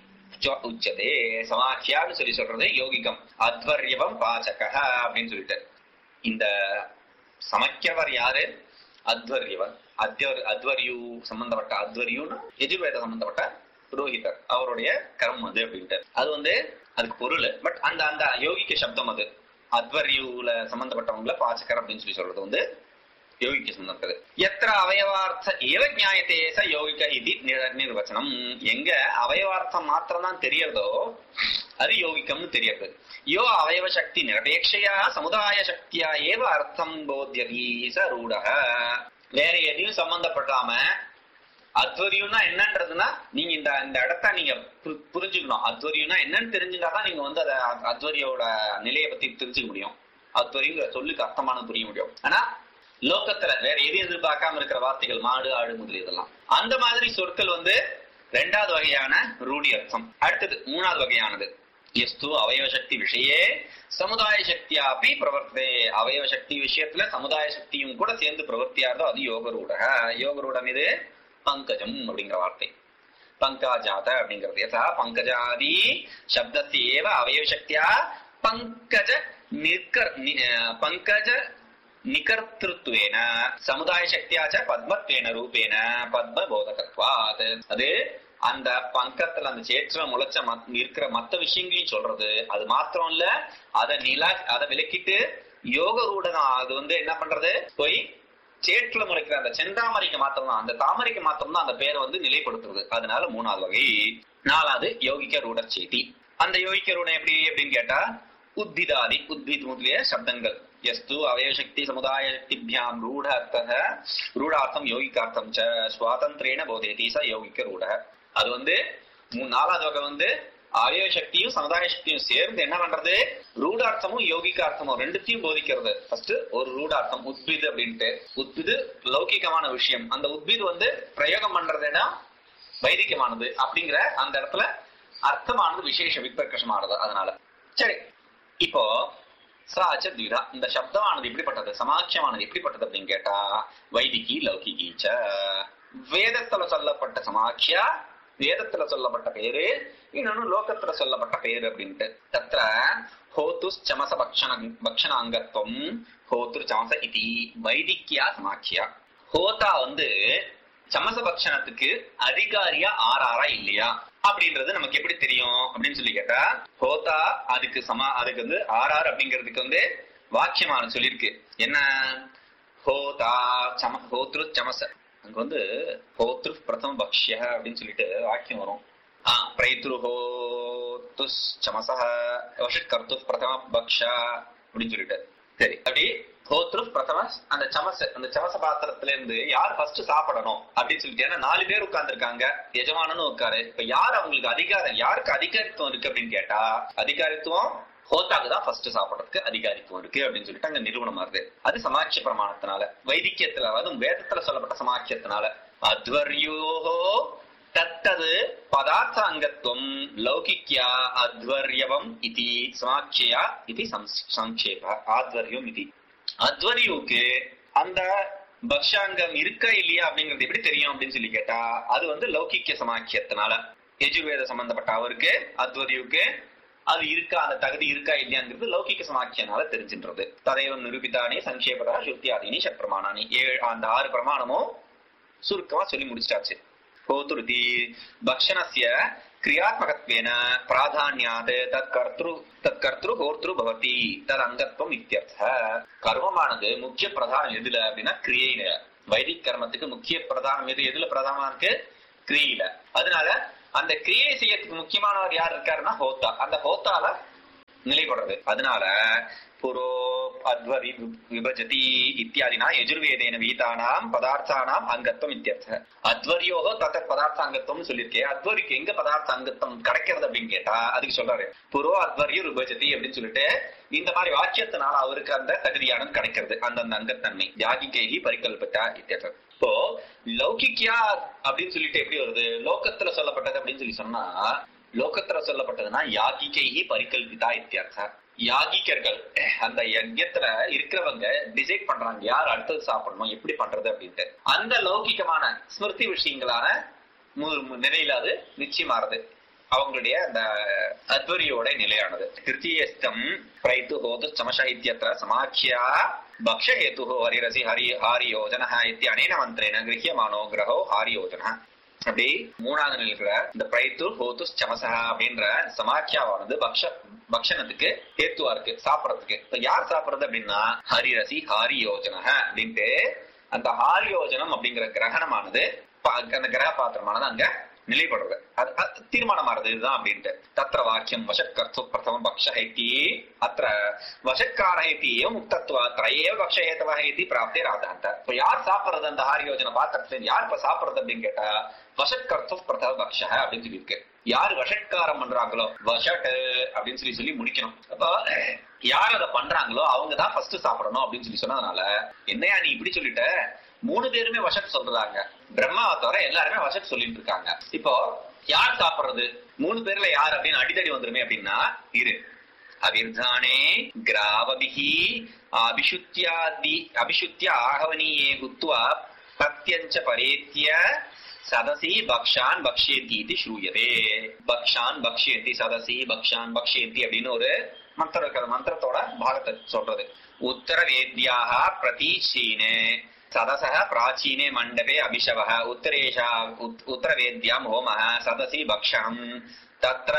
ஜ- உச்சதே சமாட்சியான்னு சொல்லி சொல்றது யோகிகம் அத்வர்யவம் பாச்சக அப்படின்னு சொல்லிட்டு இந்த சமைக்கிறவர் யாரு அத்வர்யவர் அத்வர் அத்வர்யு சம்பந்தப்பட்ட அத்வர்யுன்னு எஜுர்வேத சம்பந்தப்பட்ட புரோஹிதர் அவருடைய கர்மம் அது அப்படின்ட்டு அது வந்து அதுக்கு பொருள் பட் அந்த அந்த யோகிக்க சப்தம் அது அத்வர்யுல சம்பந்தப்பட்டவங்கள பாச்சகர் அப்படின்னு சொல்லி சொல்றது வந்து யோகிக்க சம்பந்தப்பட்டது எத்திர அவயவார்த்த ஏவ ஞாயத்தே ச யோகிக இது நிர- நிர்வச்சனம் எங்க அவயவார்த்தம் மாத்திரம் தான் தெரியறதோ அது யோகிக்கம்னு தெரியறது யோ அவயவ சக்தி நிரபேட்சையா சமுதாய சக்தியா ஏவ அர்த்தம் போத்தியதி ச ரூடக வேற எதையும் சம்பந்தப்படாம அத்வரியும்னா என்னன்றதுன்னா நீங்க இந்த இந்த இடத்த நீங்க பு- புரிஞ்சுக்கணும் அத்வரியும்னா என்னன்னு தெரிஞ்சுட்டாதான் நீங்க வந்து அத அத்- அத்வரியோட நிலையை பத்தி தெரிஞ்சுக்க முடியும் அத்வரியுங்கிற சொல்லுக்கு அர்த்தமானது புரிய முடியும் ஆனா லோகத்துல வேற எதையும் எதிர்பார்க்காம இருக்கிற வார்த்தைகள் மாடு ஆடு முதல் இதெல்லாம் அந்த மாதிரி சொற்கள் வந்து ரெண்டாவது வகையான ரூಢி அர்த்தம் அடுத்தது மூணாவது வகையானது எஸ்து அவயவ சக்தி விஷயே சமுதாய சக்தியாப்பி பிரவர்த்தே அவயவ சக்தி விஷயத்துல சமுதாய சக்தியும் கூட சேர்ந்து பிரவர்த்தியாதோ அது யோகரூட யோகரூடம் இது பங்கஜம் அப்படிங்கிற வார்த்தை பங்காஜாத அப்படிங்கிறது யதா பங்கஜாதி சப்தஸ்ய ஏவ அவயவ சக்தியா பங்கஜ நிர்கர் நி- அஹ் பங்கஜ நிகர்த்திருத்துவேன சமுதாய சக்தியாச்ச பத்மத்வேன ரூபேன பத்ம போதகத்வாத் அது அந்த பங்கத்துல அந்த சேற்றுல முளைச்ச மத்- இருக்கிற மத்த விஷயங்களையும் சொல்றது அது மாத்திரம் இல்ல அதை நிலா அதை விலக்கிட்டு யோக ரூடனா அது வந்து என்ன பண்றது போய் சேற்றுல முளைக்கிற அந்த செந்தாமரைக்கு மாத்திரம் தான் அந்த தாமரைக்கு மாத்திரம் தான் அந்த பேரை வந்து நிலைப்படுத்துறது அதனால மூணாவது வகை நாலாவது யோகிக்க ரூடர் செய்தி அந்த யோகிக்க ரூடம் எப்படி அப்படின்னு கேட்டா உத்பிதாதி உத்பித் முதலிய சப்தங்கள் எஸ்து அவயசக்தி சமுதாய சக்திபியாம் ரூಢ அர்த்தः ரூಢார்த்தம் யோகிகார்த்தம் ச சுவாதந்திரேன போதேதி ச யோகிக்க ரூಢ அது வந்து மூ- நாலாவது வகை வந்து அவயவ சக்தியும் சமுதாய சக்தியும் சேர்ந்து என்ன பண்றது ரூடார்த்தமும் யோகிகார்த்தமும் ரெண்டுத்தையும் போதிக்கிறது ஃபர்ஸ்ட் ஒரு ரூடார்த்தம் உத்பிது அப்படின்ட்டு உத்பிது லௌகிகமான விஷயம் அந்த உத்பிது வந்து பிரயோகம் பண்றதுன்னா வைதிகமானது அப்படிங்கிற அந்த இடத்துல அர்த்தமானது விசேஷ விப்ரகஷமானது அதனால சரி இப்போ சாச்ச துவிதா இந்த சப்தமானது எப்படிப்பட்டது சமாக்கியமானது எப்படிப்பட்டது அப்படின்னு கேட்டா வைதிகி லௌகிகி ச வேதத்துல சொல்லப்பட்ட சமாக்கியா வேதத்துல சொல்லப்பட்ட பேரு இன்னொன்னு லோகத்துல சொல்லப்பட்ட பேரு அப்படின்ட்டு தத்ர ஹோத்து சமச பக்ஷண பக்ஷணாங்கத்துவம் ஹோத்துர் சமச இதி வைதிக்கியா சமாக்கியா ஹோதா வந்து சமச பக்ஷணத்துக்கு அதிகாரியா ஆறாரா இல்லையா அப்படின்றது நமக்கு எப்படி தெரியும் அப்படின்னு சொல்லி கேட்டா ஹோதா அதுக்கு சமா அதுக்கு வந்து ஆர்ஆர் அப்படிங்கிறதுக்கு வந்து வாக்கியமான சொல்லியிருக்கு என்ன ஹோதா சம ஹோத்ரு சமச அங்க வந்து ஹோத்ரு பிரதம பக்ஷ்ய அப்படின்னு சொல்லிட்டு வாக்கியம் வரும் ஆ பிரைத்ரு ஹோத்து சமச வஷட் கர்த்து பிரதம பக்ஷா அப்படின்னு சொல்லிட்டு சரி அப்படி ஹோத்ரு பிரதம அந்த சமச அந்த சமச பாத்திரத்துல இருந்து யார் ஃபர்ஸ்ட் சாப்பிடணும் அப்படின்னு சொல்லிட்டு ஏன்னா நாலு பேர் உட்கார்ந்துருக்காங்க எஜமானனும் உட்காரு இப்ப யார் அவங்களுக்கு அதிகாரம் யாருக்கு அதிகாரித்துவம் இருக்கு அப்படின்னு கேட்டா அதிகாரித்துவம் ஹோத்தாக்கு தான் ஃபர்ஸ்ட் சாப்பிடறதுக்கு அதிகாரித்துவம் இருக்கு அப்படின்னு சொல்லிட்டு அங்க நிறுவனம் வருது அது சமாட்சிய பிரமாணத்தினால வைதிக்கியத்துல அதுவும் வேதத்துல சொல்லப்பட்ட சமாட்சியத்தினால அத்வர்யோகோ தத்தது பதார்த்த அங்கத்துவம் லௌகிக்யா அத்வர்யவம் இது சமாட்சியா இது சங்கேப ஆத்வர்யம் இது அத்வரியுக்கு அந்த பக்ஷாங்கம் இருக்கா இல்லையா அப்படிங்கிறது எப்படி தெரியும் அப்படின்னு சொல்லி கேட்டா அது வந்து லௌகிக்க சமாக்கியத்தினால எஜுர்வேத சம்பந்தப்பட்ட அவருக்கு அத்வரியுக்கு அது இருக்கா அந்த தகுதி இருக்கா இல்லையாங்கிறது லௌகிக்க சமாக்கியனால தெரிஞ்சின்றது ததைவம் நிரூபிதானி சங்கேபதா சுத்தியாதினி சட்பிரமாணானி ஏழு அந்த ஆறு பிரமாணமும் சுருக்கமா சொல்லி முடிச்சாச்சு ஹோதுருதி பக்ஷணஸ்ய கிரியாத்மகத்வேன பிராதான்யாத் தத் கர்த்ரு தத் கர்த்ரு ஹோர்த்ரு பவதி தத் அங்கத்துவம் இத்தியர்த்த கர்மமானது முக்கிய பிரதானம் எதுல அப்படின்னா கிரியையில வைதிக் கர்மத்துக்கு முக்கிய பிரதானம் எது எதுல பிரதானமா இருக்கு கிரியையில அதனால அந்த கிரியை செய்யறதுக்கு முக்கியமானவர் யார் இருக்காருன்னா ஹோத்தா அந்த ஹோத்தால நிலைப்படுறது அதனால புரோ அத்வரி விபஜதி இத்தியாதினா எஜுர்வேதேன வீதானாம் பதார்த்தானாம் அங்கத்துவம் இத்தியர்த்த அத்வரியோகோ தத்த பதார்த்த அங்கத்துவம் சொல்லியிருக்கேன் அத்வரிக்கு எங்க பதார்த்த அங்கத்துவம் கிடைக்கிறது அப்படின்னு கேட்டா அதுக்கு சொல்றாரு புரோ அத்வரியும் விபஜதி அப்படின்னு சொல்லிட்டு இந்த மாதிரி வாக்கியத்தினால அவருக்கு அந்த தகுதியானது கிடைக்கிறது அந்தந்த அங்கத்தன்மை யாகிகேகி பரிகல்பத்தா இத்தியர்த்தம் இப்போ லௌகிக்கியா அப்படின்னு சொல்லிட்டு எப்படி வருது லோகத்துல சொல்லப்பட்டது அப்படின்னு சொல்லி சொன்னா லோகத்துல சொல்லப்பட்டதுன்னா யாகிகைஹி பரிகல்பிதா இத்தியர்த்தம் யாகிகர்கள் அந்த யஜ்யத்துல இருக்கிறவங்க டிசைட் பண்றாங்க யார் அடுத்தது சாப்பிடணும் எப்படி பண்றது அப்படின்ட்டு அந்த லௌகிகமான ஸ்மிருதி விஷயங்களான நிலையில அது நிச்சயமாறது அவங்களுடைய அந்த அத்வரியோட நிலையானது திருத்தீயஸ்தம் பிரைத்து ஹோது சமஷ இத்தியத்திர சமாக்கியா பக்ஷ ஹேத்து ஹரிரசி ஹரி ஹாரி யோஜன இத்தியனேன மந்திரேன கிரகியமானோ கிரகோ ஹாரி யோஜன அப்படி மூணாவது நிலையில இந்த பிரைத்து ஹோத்து சமசா அப்படின்ற சமாக்கியாவானது பக்ஷ பக்ஷணத்துக்கு ஹேத்துவா இருக்கு சாப்பிடறதுக்கு இப்ப யார் சாப்பிடுறது அப்படின்னா ஹரிரசி ஹாரி யோஜன அப்படின்ட்டு அந்த ஹாரி யோஜனம் அப்படிங்கிற கிரகணமானது அந்த கிரக பாத்திரமானது அங்க நிலைப்படுறது அது தீர்மானமானது இதுதான் அப்படின்ட்டு தத்திர வாக்கியம் வசக்கர்த்து பிரதம பக்ஷ ஹைத்தி அத்த வசக்கார ஹைத்தி முக்தத்துவ திரையே பக்ஷ ஹேத்தவ ஹைத்தி பிராப்தே ராதாந்த இப்ப யார் சாப்பிடுறது அந்த ஹாரி யோஜனை பாத்திரத்துல யார் இப்ப சாப்பிடுறது அப்படின்னு கேட்டா வசக்கர்த்து பிரதம பக்ஷ அப்படின்னு சொல்லியிருக்கு யார் வஷட்காரம் பண்றாங்களோ வஷட் அப்படின்னு சொல்லி சொல்லி முடிக்கணும் அப்ப யார் அதை பண்றாங்களோ அவங்க தான் ஃபர்ஸ்ட் சாப்பிடணும் அப்படின்னு சொல்லி சொன்னதுனால என்னையா நீ இப்படி சொல்லிட்ட மூணு பேருமே வஷட் சொல்றாங்க பிரம்மாவை தவிர எல்லாருமே வஷட் சொல்லிட்டு இருக்காங்க இப்போ யார் சாப்பிடுறது மூணு பேர்ல யார் அப்படின்னு அடித்தடி வந்துருமே அப்படின்னா இரு அவிர்தானே கிராவபிகி அபிஷுத்தியாதி அபிஷுத்திய ஆகவனியே குத்வா பிரத்யஞ்ச பரேத்திய சதசி பக்ஷான் பக்ஷேந்தி இது ஸ்ரூயதே பக்ஷான் பக்ஷேந்தி சதசி பக்ஷான் பக்ஷேந்தி அப்படின்னு ஒரு மந்திரம் இருக்கிற மந்திரத்தோட பாகத்தை சொல்றது உத்தர வேத்யாக பிரதீச்சீனே சதசः प्राचीने मण्डपे अभिशवः उत्तरेषा उत्तरवेद्याम् होमः सदसि भक्षणम् तत्र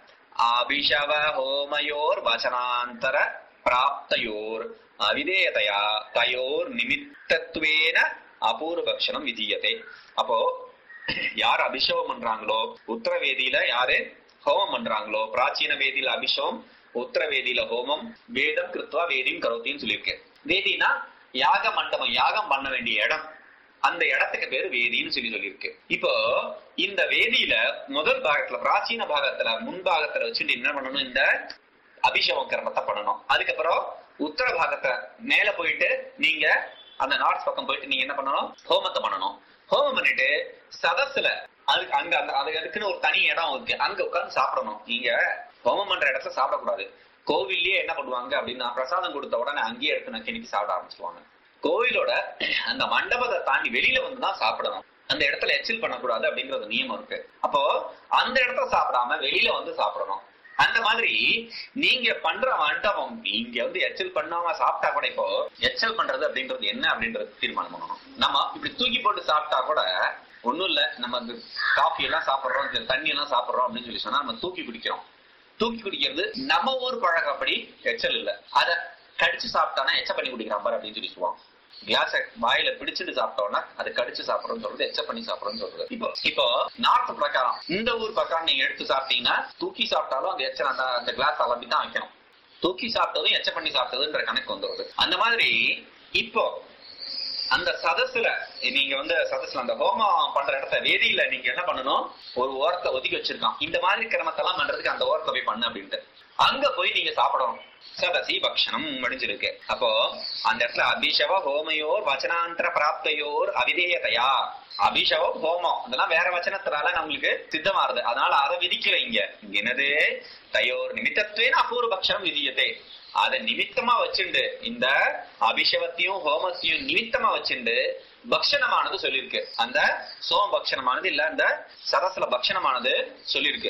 अभिशव होमयोर्वचनान्तर प्राप्तयोर् अविधेयतया तयोर् निमित्तत्वेन அபூர்வபக்ஷணம் விதியதே அப்போ யார் அபிஷேகம் பண்றாங்களோ உத்தர வேதியில யாரு ஹோமம் பண்றாங்களோ பிராச்சீன வேதியில அபிஷேகம் உத்தர வேதியில ஹோமம் வேதம் கிருத்வா வேதியும் கரோத்தின்னு சொல்லியிருக்கேன் வேதினா யாக மண்டபம் யாகம் பண்ண வேண்டிய இடம் அந்த இடத்துக்கு பேரு வேதின்னு சொல்லி சொல்லியிருக்கு இப்போ இந்த வேதியில முதல் பாகத்துல பிராச்சீன பாகத்துல முன்பாகத்துல வச்சுட்டு என்ன பண்ணணும் இந்த அபிஷேகம் கர்மத்தை பண்ணணும் அதுக்கப்புறம் உத்தர பாகத்துல மேல போயிட்டு நீங்க அந்த நார்த் பக்கம் போயிட்டு நீங்க என்ன பண்ணணும் ஹோமத்தை பண்ணணும் ஹோமம் பண்ணிட்டு சதஸ்ல அதுக்கு அங்க அந்த அது அதுக்குன்னு ஒரு தனி இடம் இருக்கு அங்க உட்கார்ந்து சாப்பிடணும் நீங்க ஹோமம் பண்ற இடத்துல சாப்பிடக்கூடாது கோவில்லயே என்ன பண்ணுவாங்க அப்படின்னா பிரசாதம் கொடுத்த உடனே அங்கேயே எடுத்து நான் கிணிக்கு சாப்பிட ஆரம்பிச்சுவாங்க கோவிலோட அந்த மண்டபத்தை தாண்டி வெளியில வந்து தான் சாப்பிடணும் அந்த இடத்துல எச்சில் பண்ணக்கூடாது அப்படிங்கறது நியமம் இருக்கு அப்போ அந்த இடத்துல சாப்பிடாம வெளியில வந்து சாப்பிடணும் அந்த மாதிரி நீங்க பண்ற மண்டபம் நீங்க வந்து எச்சல் பண்ணாம சாப்பிட்டா கூட இப்போ எச்சல் பண்றது அப்படின்றது என்ன அப்படின்றது தீர்மானம் பண்ணணும் நம்ம இப்படி தூக்கி போட்டு சாப்பிட்டா கூட ஒண்ணும் இல்ல நம்ம இந்த காஃபி எல்லாம் சாப்பிடுறோம் இந்த தண்ணி எல்லாம் சாப்பிடுறோம் அப்படின்னு சொல்லி சொன்னா நம்ம தூக்கி குடிக்கிறோம் தூக்கி குடிக்கிறது நம்ம ஊர் பழக்கப்படி எச்சல் இல்ல அத கடிச்சு சாப்பிட்டானா எச்ச பண்ணி குடிக்கிறான் பாரு அப்படின்னு சொல்லி சொல்லுவாங்க கிளாஸ வாயில பிடிச்சிட்டு சாப்பிட்டோம்னா அது கடிச்சு சாப்பிடறோம்னு சொல்றது எச்ச பண்ணி சாப்பிடறோம்னு சொல்றது இப்போ இப்போ நார்த் பிரகாரம் இந்த ஊர் பிரகாரம் நீங்க எடுத்து சாப்பிட்டீங்கன்னா தூக்கி சாப்பிட்டாலும் அந்த எச்ச அந்த அந்த கிளாஸ் அலம்பி தான் வைக்கணும் தூக்கி சாப்பிட்டதும் எச்ச பண்ணி சாப்பிட்டதுன்ற கணக்கு வந்துடுது அந்த மாதிரி இப்போ அந்த சதசுல நீங்க வந்து சதசுல அந்த ஹோமம் பண்ற இடத்த வேதியில நீங்க என்ன பண்ணணும் ஒரு ஓரத்தை ஒதுக்கி வச்சிருக்கான் இந்த மாதிரி கிரமத்தெல்லாம் பண்றதுக்கு அந்த ஓரத்தை போய் பண்ணு அப்படின்ட்டு அங்க போய் நீங்க சாப்பிடணும் சதசி பக்ஷணம் முடிஞ்சிருக்கு அப்போ அந்த இடத்துல அபிஷவ ஹோமையோர் வச்சனாந்தர பிராப்தையோர் அவிதேயதையா அபிஷவம் ஹோமம் அதெல்லாம் வேற வச்சனத்தினால நம்மளுக்கு சித்தமாறுது அதனால அதை விதிக்கல இங்க இங்க என்னது தயோர் நிமித்தத்துவேன அபூர்வ பக்ஷம் விதியதே அதை நிமித்தமா வச்சுண்டு இந்த அபிஷவத்தையும் ஹோமத்தையும் நிமித்தமா வச்சுண்டு பக்ஷணமானது சொல்லியிருக்கு அந்த சோம பக்ஷணமானது இல்ல அந்த சரஸ்ல பக்ஷணமானது சொல்லியிருக்கு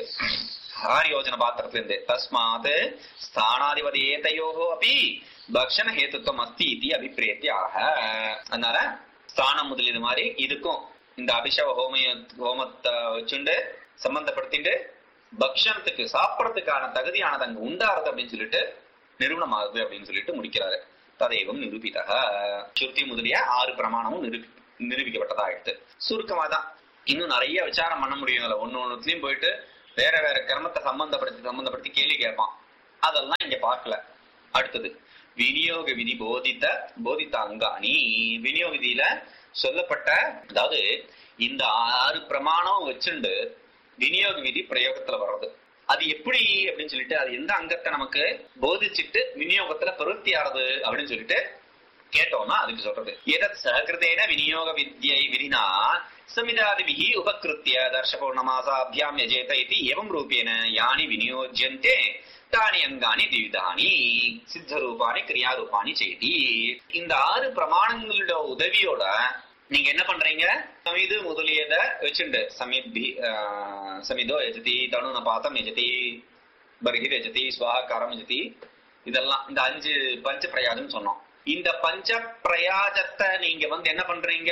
ஆரியோஜன பாத்திரத்துல இருந்து தஸ்மாத் ஸ்தானாதிபதி ஏதையோகோ அப்படி பக்ஷண ஹேத்துவம் அஸ்தி இது அபிப்பிரேத்தியாக அதனால ஸ்தானம் முதல் இது மாதிரி இதுக்கும் இந்த அபிஷவ ஹோமய ஹோமத்தை வச்சுண்டு சம்பந்தப்படுத்திட்டு பக்ஷணத்துக்கு சாப்பிடறதுக்கான தகுதியானது அங்க உண்டாருது அப்படின்னு சொல்லிட்டு நிரூபணம் ஆகுது அப்படின்னு சொல்லிட்டு முடிக்கிறாரு ததைவம் நிரூபிதக சுருதி முதலிய ஆறு பிரமாணமும் நிரூபி நிரூபிக்கப்பட்டதாயிடுது சுருக்கமா தான் இன்னும் நிறைய விசாரம் பண்ண முடியும் இதுல ஒண்ணு ஒண்ணுலயும் போயிட்டு வேற வேற கிரமத்தை சம்பந்தப்படுத்தி சம்பந்தப்படுத்தி கேள்வி கேட்பான் அதெல்லாம் இங்க பார்க்கல அடுத்தது விநியோக விதி போதித்த போதித்த அங்காணி விநியோக விதியில சொல்லப்பட்ட அதாவது இந்த ஆறு பிரமாணம் வச்சுண்டு விநியோக விதி பிரயோகத்துல வர்றது அது எப்படி அப்படின்னு சொல்லிட்டு அது எந்த அங்கத்தை நமக்கு போதிச்சுட்டு விநியோகத்துல பிரவருத்தி ஆறுது அப்படின்னு சொல்லிட்டு கேட்டோம்னா அதுக்கு சொல்றது எதத் சககிருதேன விநியோக வித்யை விதினா சமிதாதிபிஹி உபகிருத்திய தர்ஷ பௌர்ணமாசாபியாம் யஜேத இது எவம் ரூபேன யானி விநியோஜ்யந்தே தானி அங்காணி திவிதானி சித்த ரூபானி கிரியா ரூபானி செய்தி இந்த ஆறு பிரமாணங்களோட உதவியோட நீங்க என்ன பண்றீங்க சமிது முதலியத வச்சுண்டு சமித்பி ஆஹ், சமிதோ யஜதி தனுன பாத்தம் யஜதி பர்ஹிர் யஜதி சுவாகாரம் யஜதி இதெல்லாம் இந்த அஞ்சு பஞ்ச பிரயாஜம் சொன்னோம் இந்த பஞ்ச பிரயாஜத்தை நீங்க வந்து என்ன பண்றீங்க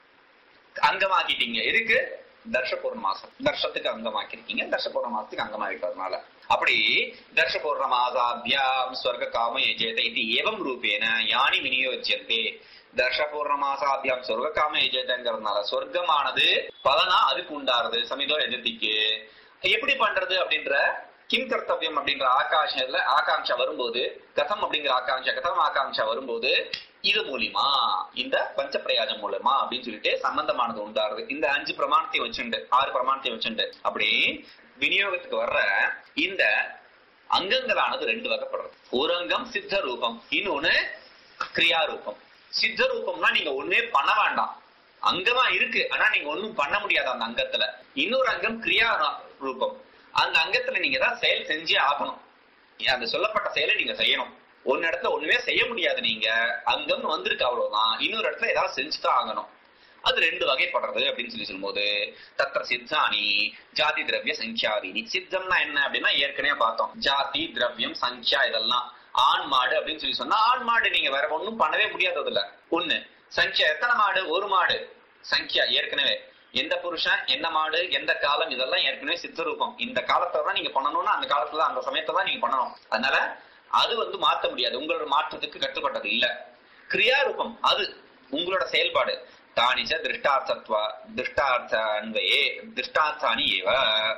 அங்கமாக்கிட்டீங்க எதுக்கு தர்ஷ மாசம் தர்ஷத்துக்கு அங்கமாக்கிருக்கீங்க தர்ஷ மாசத்துக்கு அங்கமாக்கிறதுனால அப்படி தர்ஷ மாசாபியாம் ஸ்வர்க காம யஜேத இது ஏவம் ரூபேன யானி விநியோஜ்யந்தே தர்ஷ மாசாபியாம் சொர்க்க காம யஜேதங்கிறதுனால சொர்க்கமானது பலனா அதுக்கு உண்டாருது சமிதோ எஜத்திக்கு எப்படி பண்றது அப்படின்ற கிம் கர்த்தவியம் அப்படின்ற ஆகாஷத்துல ஆகாங்ஷா வரும்போது கதம் அப்படிங்கிற ஆகாங்ஷா கதம் ஆகாங்ஷா வரும்போது இது மூலியமா இந்த பஞ்ச பிரயாஜம் மூலமா அப்படின்னு சொல்லிட்டு சம்பந்தமானது உண்டாருது இந்த அஞ்சு பிரமாணத்தை வச்சுண்டு ஆறு பிரமாணத்தை வச்சுண்டு அப்படி விநியோகத்துக்கு வர்ற இந்த அங்கங்களானது ரெண்டு வகைப்படுறது ஒரு அங்கம் சித்த ரூபம் இன்னொன்னு கிரியா ரூபம் சித்த ரூபம்னா நீங்க ஒண்ணுமே பண்ண வேண்டாம் அங்கமா இருக்கு ஆனா நீங்க ஒண்ணும் பண்ண முடியாது அந்த அங்கத்துல இன்னொரு அங்கம் கிரியா ரா- ரூபம் அந்த அங்கத்துல நீங்க தான் செயல் செஞ்சே ஆகணும் அந்த சொல்லப்பட்ட செயலை நீங்க செய்யணும் ஒரு இடத்துல ஒண்ணுமே செய்ய முடியாது நீங்க அங்கம் வந்திருக்கு அவ்வளவுதான் இன்னொரு இடத்துல ஏதாவது செஞ்சுதான் ஆகணும் அது ரெண்டு வகைப்படுறது அப்படின்னு சொல்லி சொல்லும்போது தத்திர சித்தானி ஜாதி திரவிய சங்கியாதீனி சித்தம்னா என்ன அப்படின்னா ஏற்கனவே பார்த்தோம் ஜாதி திரவியம் சங்கியா இதெல்லாம் ஆண் மாடு அப்படின்னு சொல்லி சொன்னா ஆண் மாடு நீங்க வேற ஒண்ணும் பண்ணவே முடியாது அதுல ஒண்ணு சங்கியா எத்தனை மாடு ஒரு மாடு சங்கியா ஏற்கனவே எந்த புருஷன் என்ன மாடு எந்த காலம் இதெல்லாம் ஏற்கனவே சித்தரூபம் இந்த காலத்துல தான் நீங்க பண்ணணும்னா அந்த காலத்துல அந்த சமயத்துல தான் நீங்க பண்ணணும் அதனால அது வந்து மாத்த முடியாது உங்களோட மாற்றத்துக்கு கட்டுப்பட்டது இல்ல கிரியாரூபம் அது உங்களோட செயல்பாடு தானிச்ச திருஷ்டார்த்தத்வா திருஷ்டார்த்த அன்வையே திருஷ்டார்த்தானி ஏவ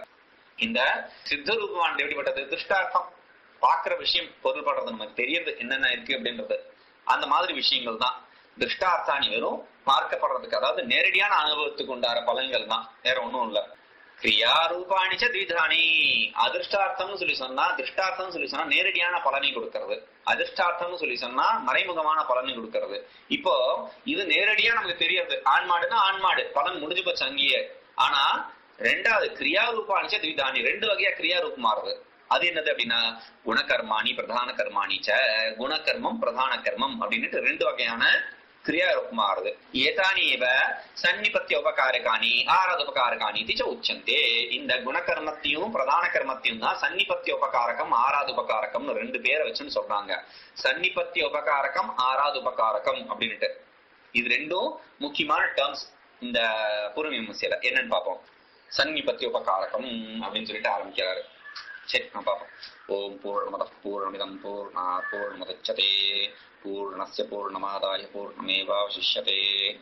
இந்த சித்த ரூபமானது எப்படிப்பட்டது திருஷ்டார்த்தம் பாக்குற விஷயம் பொருள்படுறது நமக்கு தெரியுது என்னென்ன இருக்கு அப்படின்றது அந்த மாதிரி விஷயங்கள் தான் திருஷ்டார்த்தானி வெறும் பார்க்கப்படுறதுக்கு அதாவது நேரடியான அனுபவத்துக்கு உண்டார பலன்கள் தான் வேற ஒண்ணும் இல்ல கிரியா ரூபாணிச்ச திவிதானி அதிர்ஷ்டார்த்தம்னு சொல்லி சொன்னா திருஷ்டார்த்தம்னு சொல்லி சொன்னா நேரடியான பலனை கொடுக்கறது அதிர்ஷ்டார்த்தம்னு சொல்லி சொன்னா மறைமுகமான பலனை கொடுக்கறது இப்போ இது நேரடியா நமக்கு தெரியாது ஆண் மாடுன்னா ஆண் மாடு பலன் முடிஞ்சு போச்சு அங்கேயே ஆனா ரெண்டாவது கிரியா ரூபாணிச்ச திவிதானி ரெண்டு வகையா கிரியா ரூபம் மாறுது அது என்னது அப்படின்னா குணகர்மாணி பிரதான கர்மாணி ச குணகர்மம் பிரதான கர்மம் அப்படின்னுட்டு ரெண்டு வகையான கிரியா மாறுது ஏதானி இவ சன்னிபத்திய உபகாரகாணி ஆராத உபகாரகாணி திச்ச உச்சந்தே இந்த குணகர்மத்தையும் பிரதான கர்மத்தையும் தான் சன்னிபத்திய உபகாரகம் ஆராத உபகாரகம்னு ரெண்டு பேரை வச்சுன்னு சொல்றாங்க சன்னிபத்திய உபகாரகம் ஆராத உபகாரகம் அப்படின்னுட்டு இது ரெண்டும் முக்கியமான டேர்ம்ஸ் இந்த பூர்வமீமாசையில என்னன்னு பார்ப்போம் சன்னிபத்திய உபகாரகம் அப்படின்னு சொல்லிட்டு ஆரம்பிக்கிறாரு சரி நான் பார்ப்போம் ஓம் பூர்ணமத பூர்ணமிதம் பூர்ணா பூர்ணமுதச்சதே பூர்ணஸ்ய பூர்ணமாதாய பூர்ணமேவாவசிஷ்யதே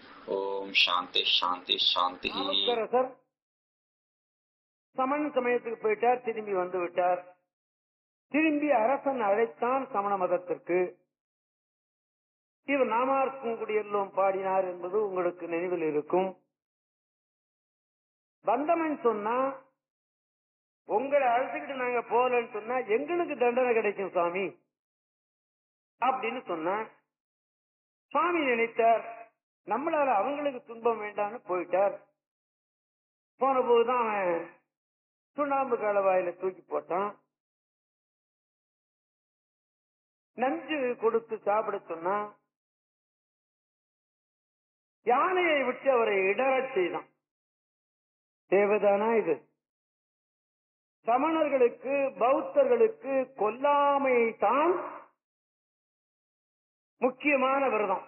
ஓம் சாந்தி சாந்தி சாந்தி நாவுக்கரசர் சமண சமயத்துக்கு போயிட்டார் திரும்பி வந்து விட்டார் திரும்பி அரசன் அழைத்தான் சமண மதத்திற்கு இவர் நாமார்க்கும் குடியெல்லாம் பாடினார் என்பது உங்களுக்கு நினைவில் இருக்கும் பந்தமன் சொன்னா உங்களை அழைச்சுக்கிட்டு நாங்க போகலன்னு சொன்னா எங்களுக்கு தண்டனை கிடைக்கும் சுவாமி அப்படின்னு சொன்னா சுவாமி நினைத்தார் நம்மளால அவங்களுக்கு துன்பம் வேண்டாம்னு போயிட்டார் போன போதுதான் அவன் சுண்ணாம்பு காலவாயில தூக்கி போட்டான் நஞ்சு கொடுத்து சாப்பிட சொன்னா யானையை விட்டு அவரை இடறச் செய்தான் தேவைதானா இது சமணர்களுக்கு பௌத்தர்களுக்கு கொல்லாமை தான் முக்கியமான விரதம்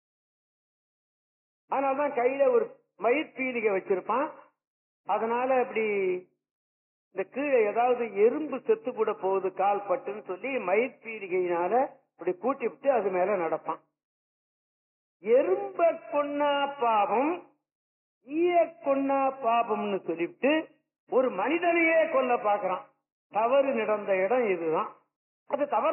அதனாலதான் கையில ஒரு மயிர்பீலிகை வச்சிருப்பான் அதனால இப்படி இந்த கீழே ஏதாவது எறும்பு செத்து கூட போகுது கால் பட்டுன்னு சொல்லி மயிர்பீலிகையினால இப்படி கூட்டி விட்டு அது மேல நடப்பான் எறும்ப கொன்னா பாவம் ஈய கொன்னா பாபம்னு சொல்லிவிட்டு ஒரு மனிதனையே கொல்ல பாக்குறான் தவறு நடந்த இடம் இதுதான் அது தவறு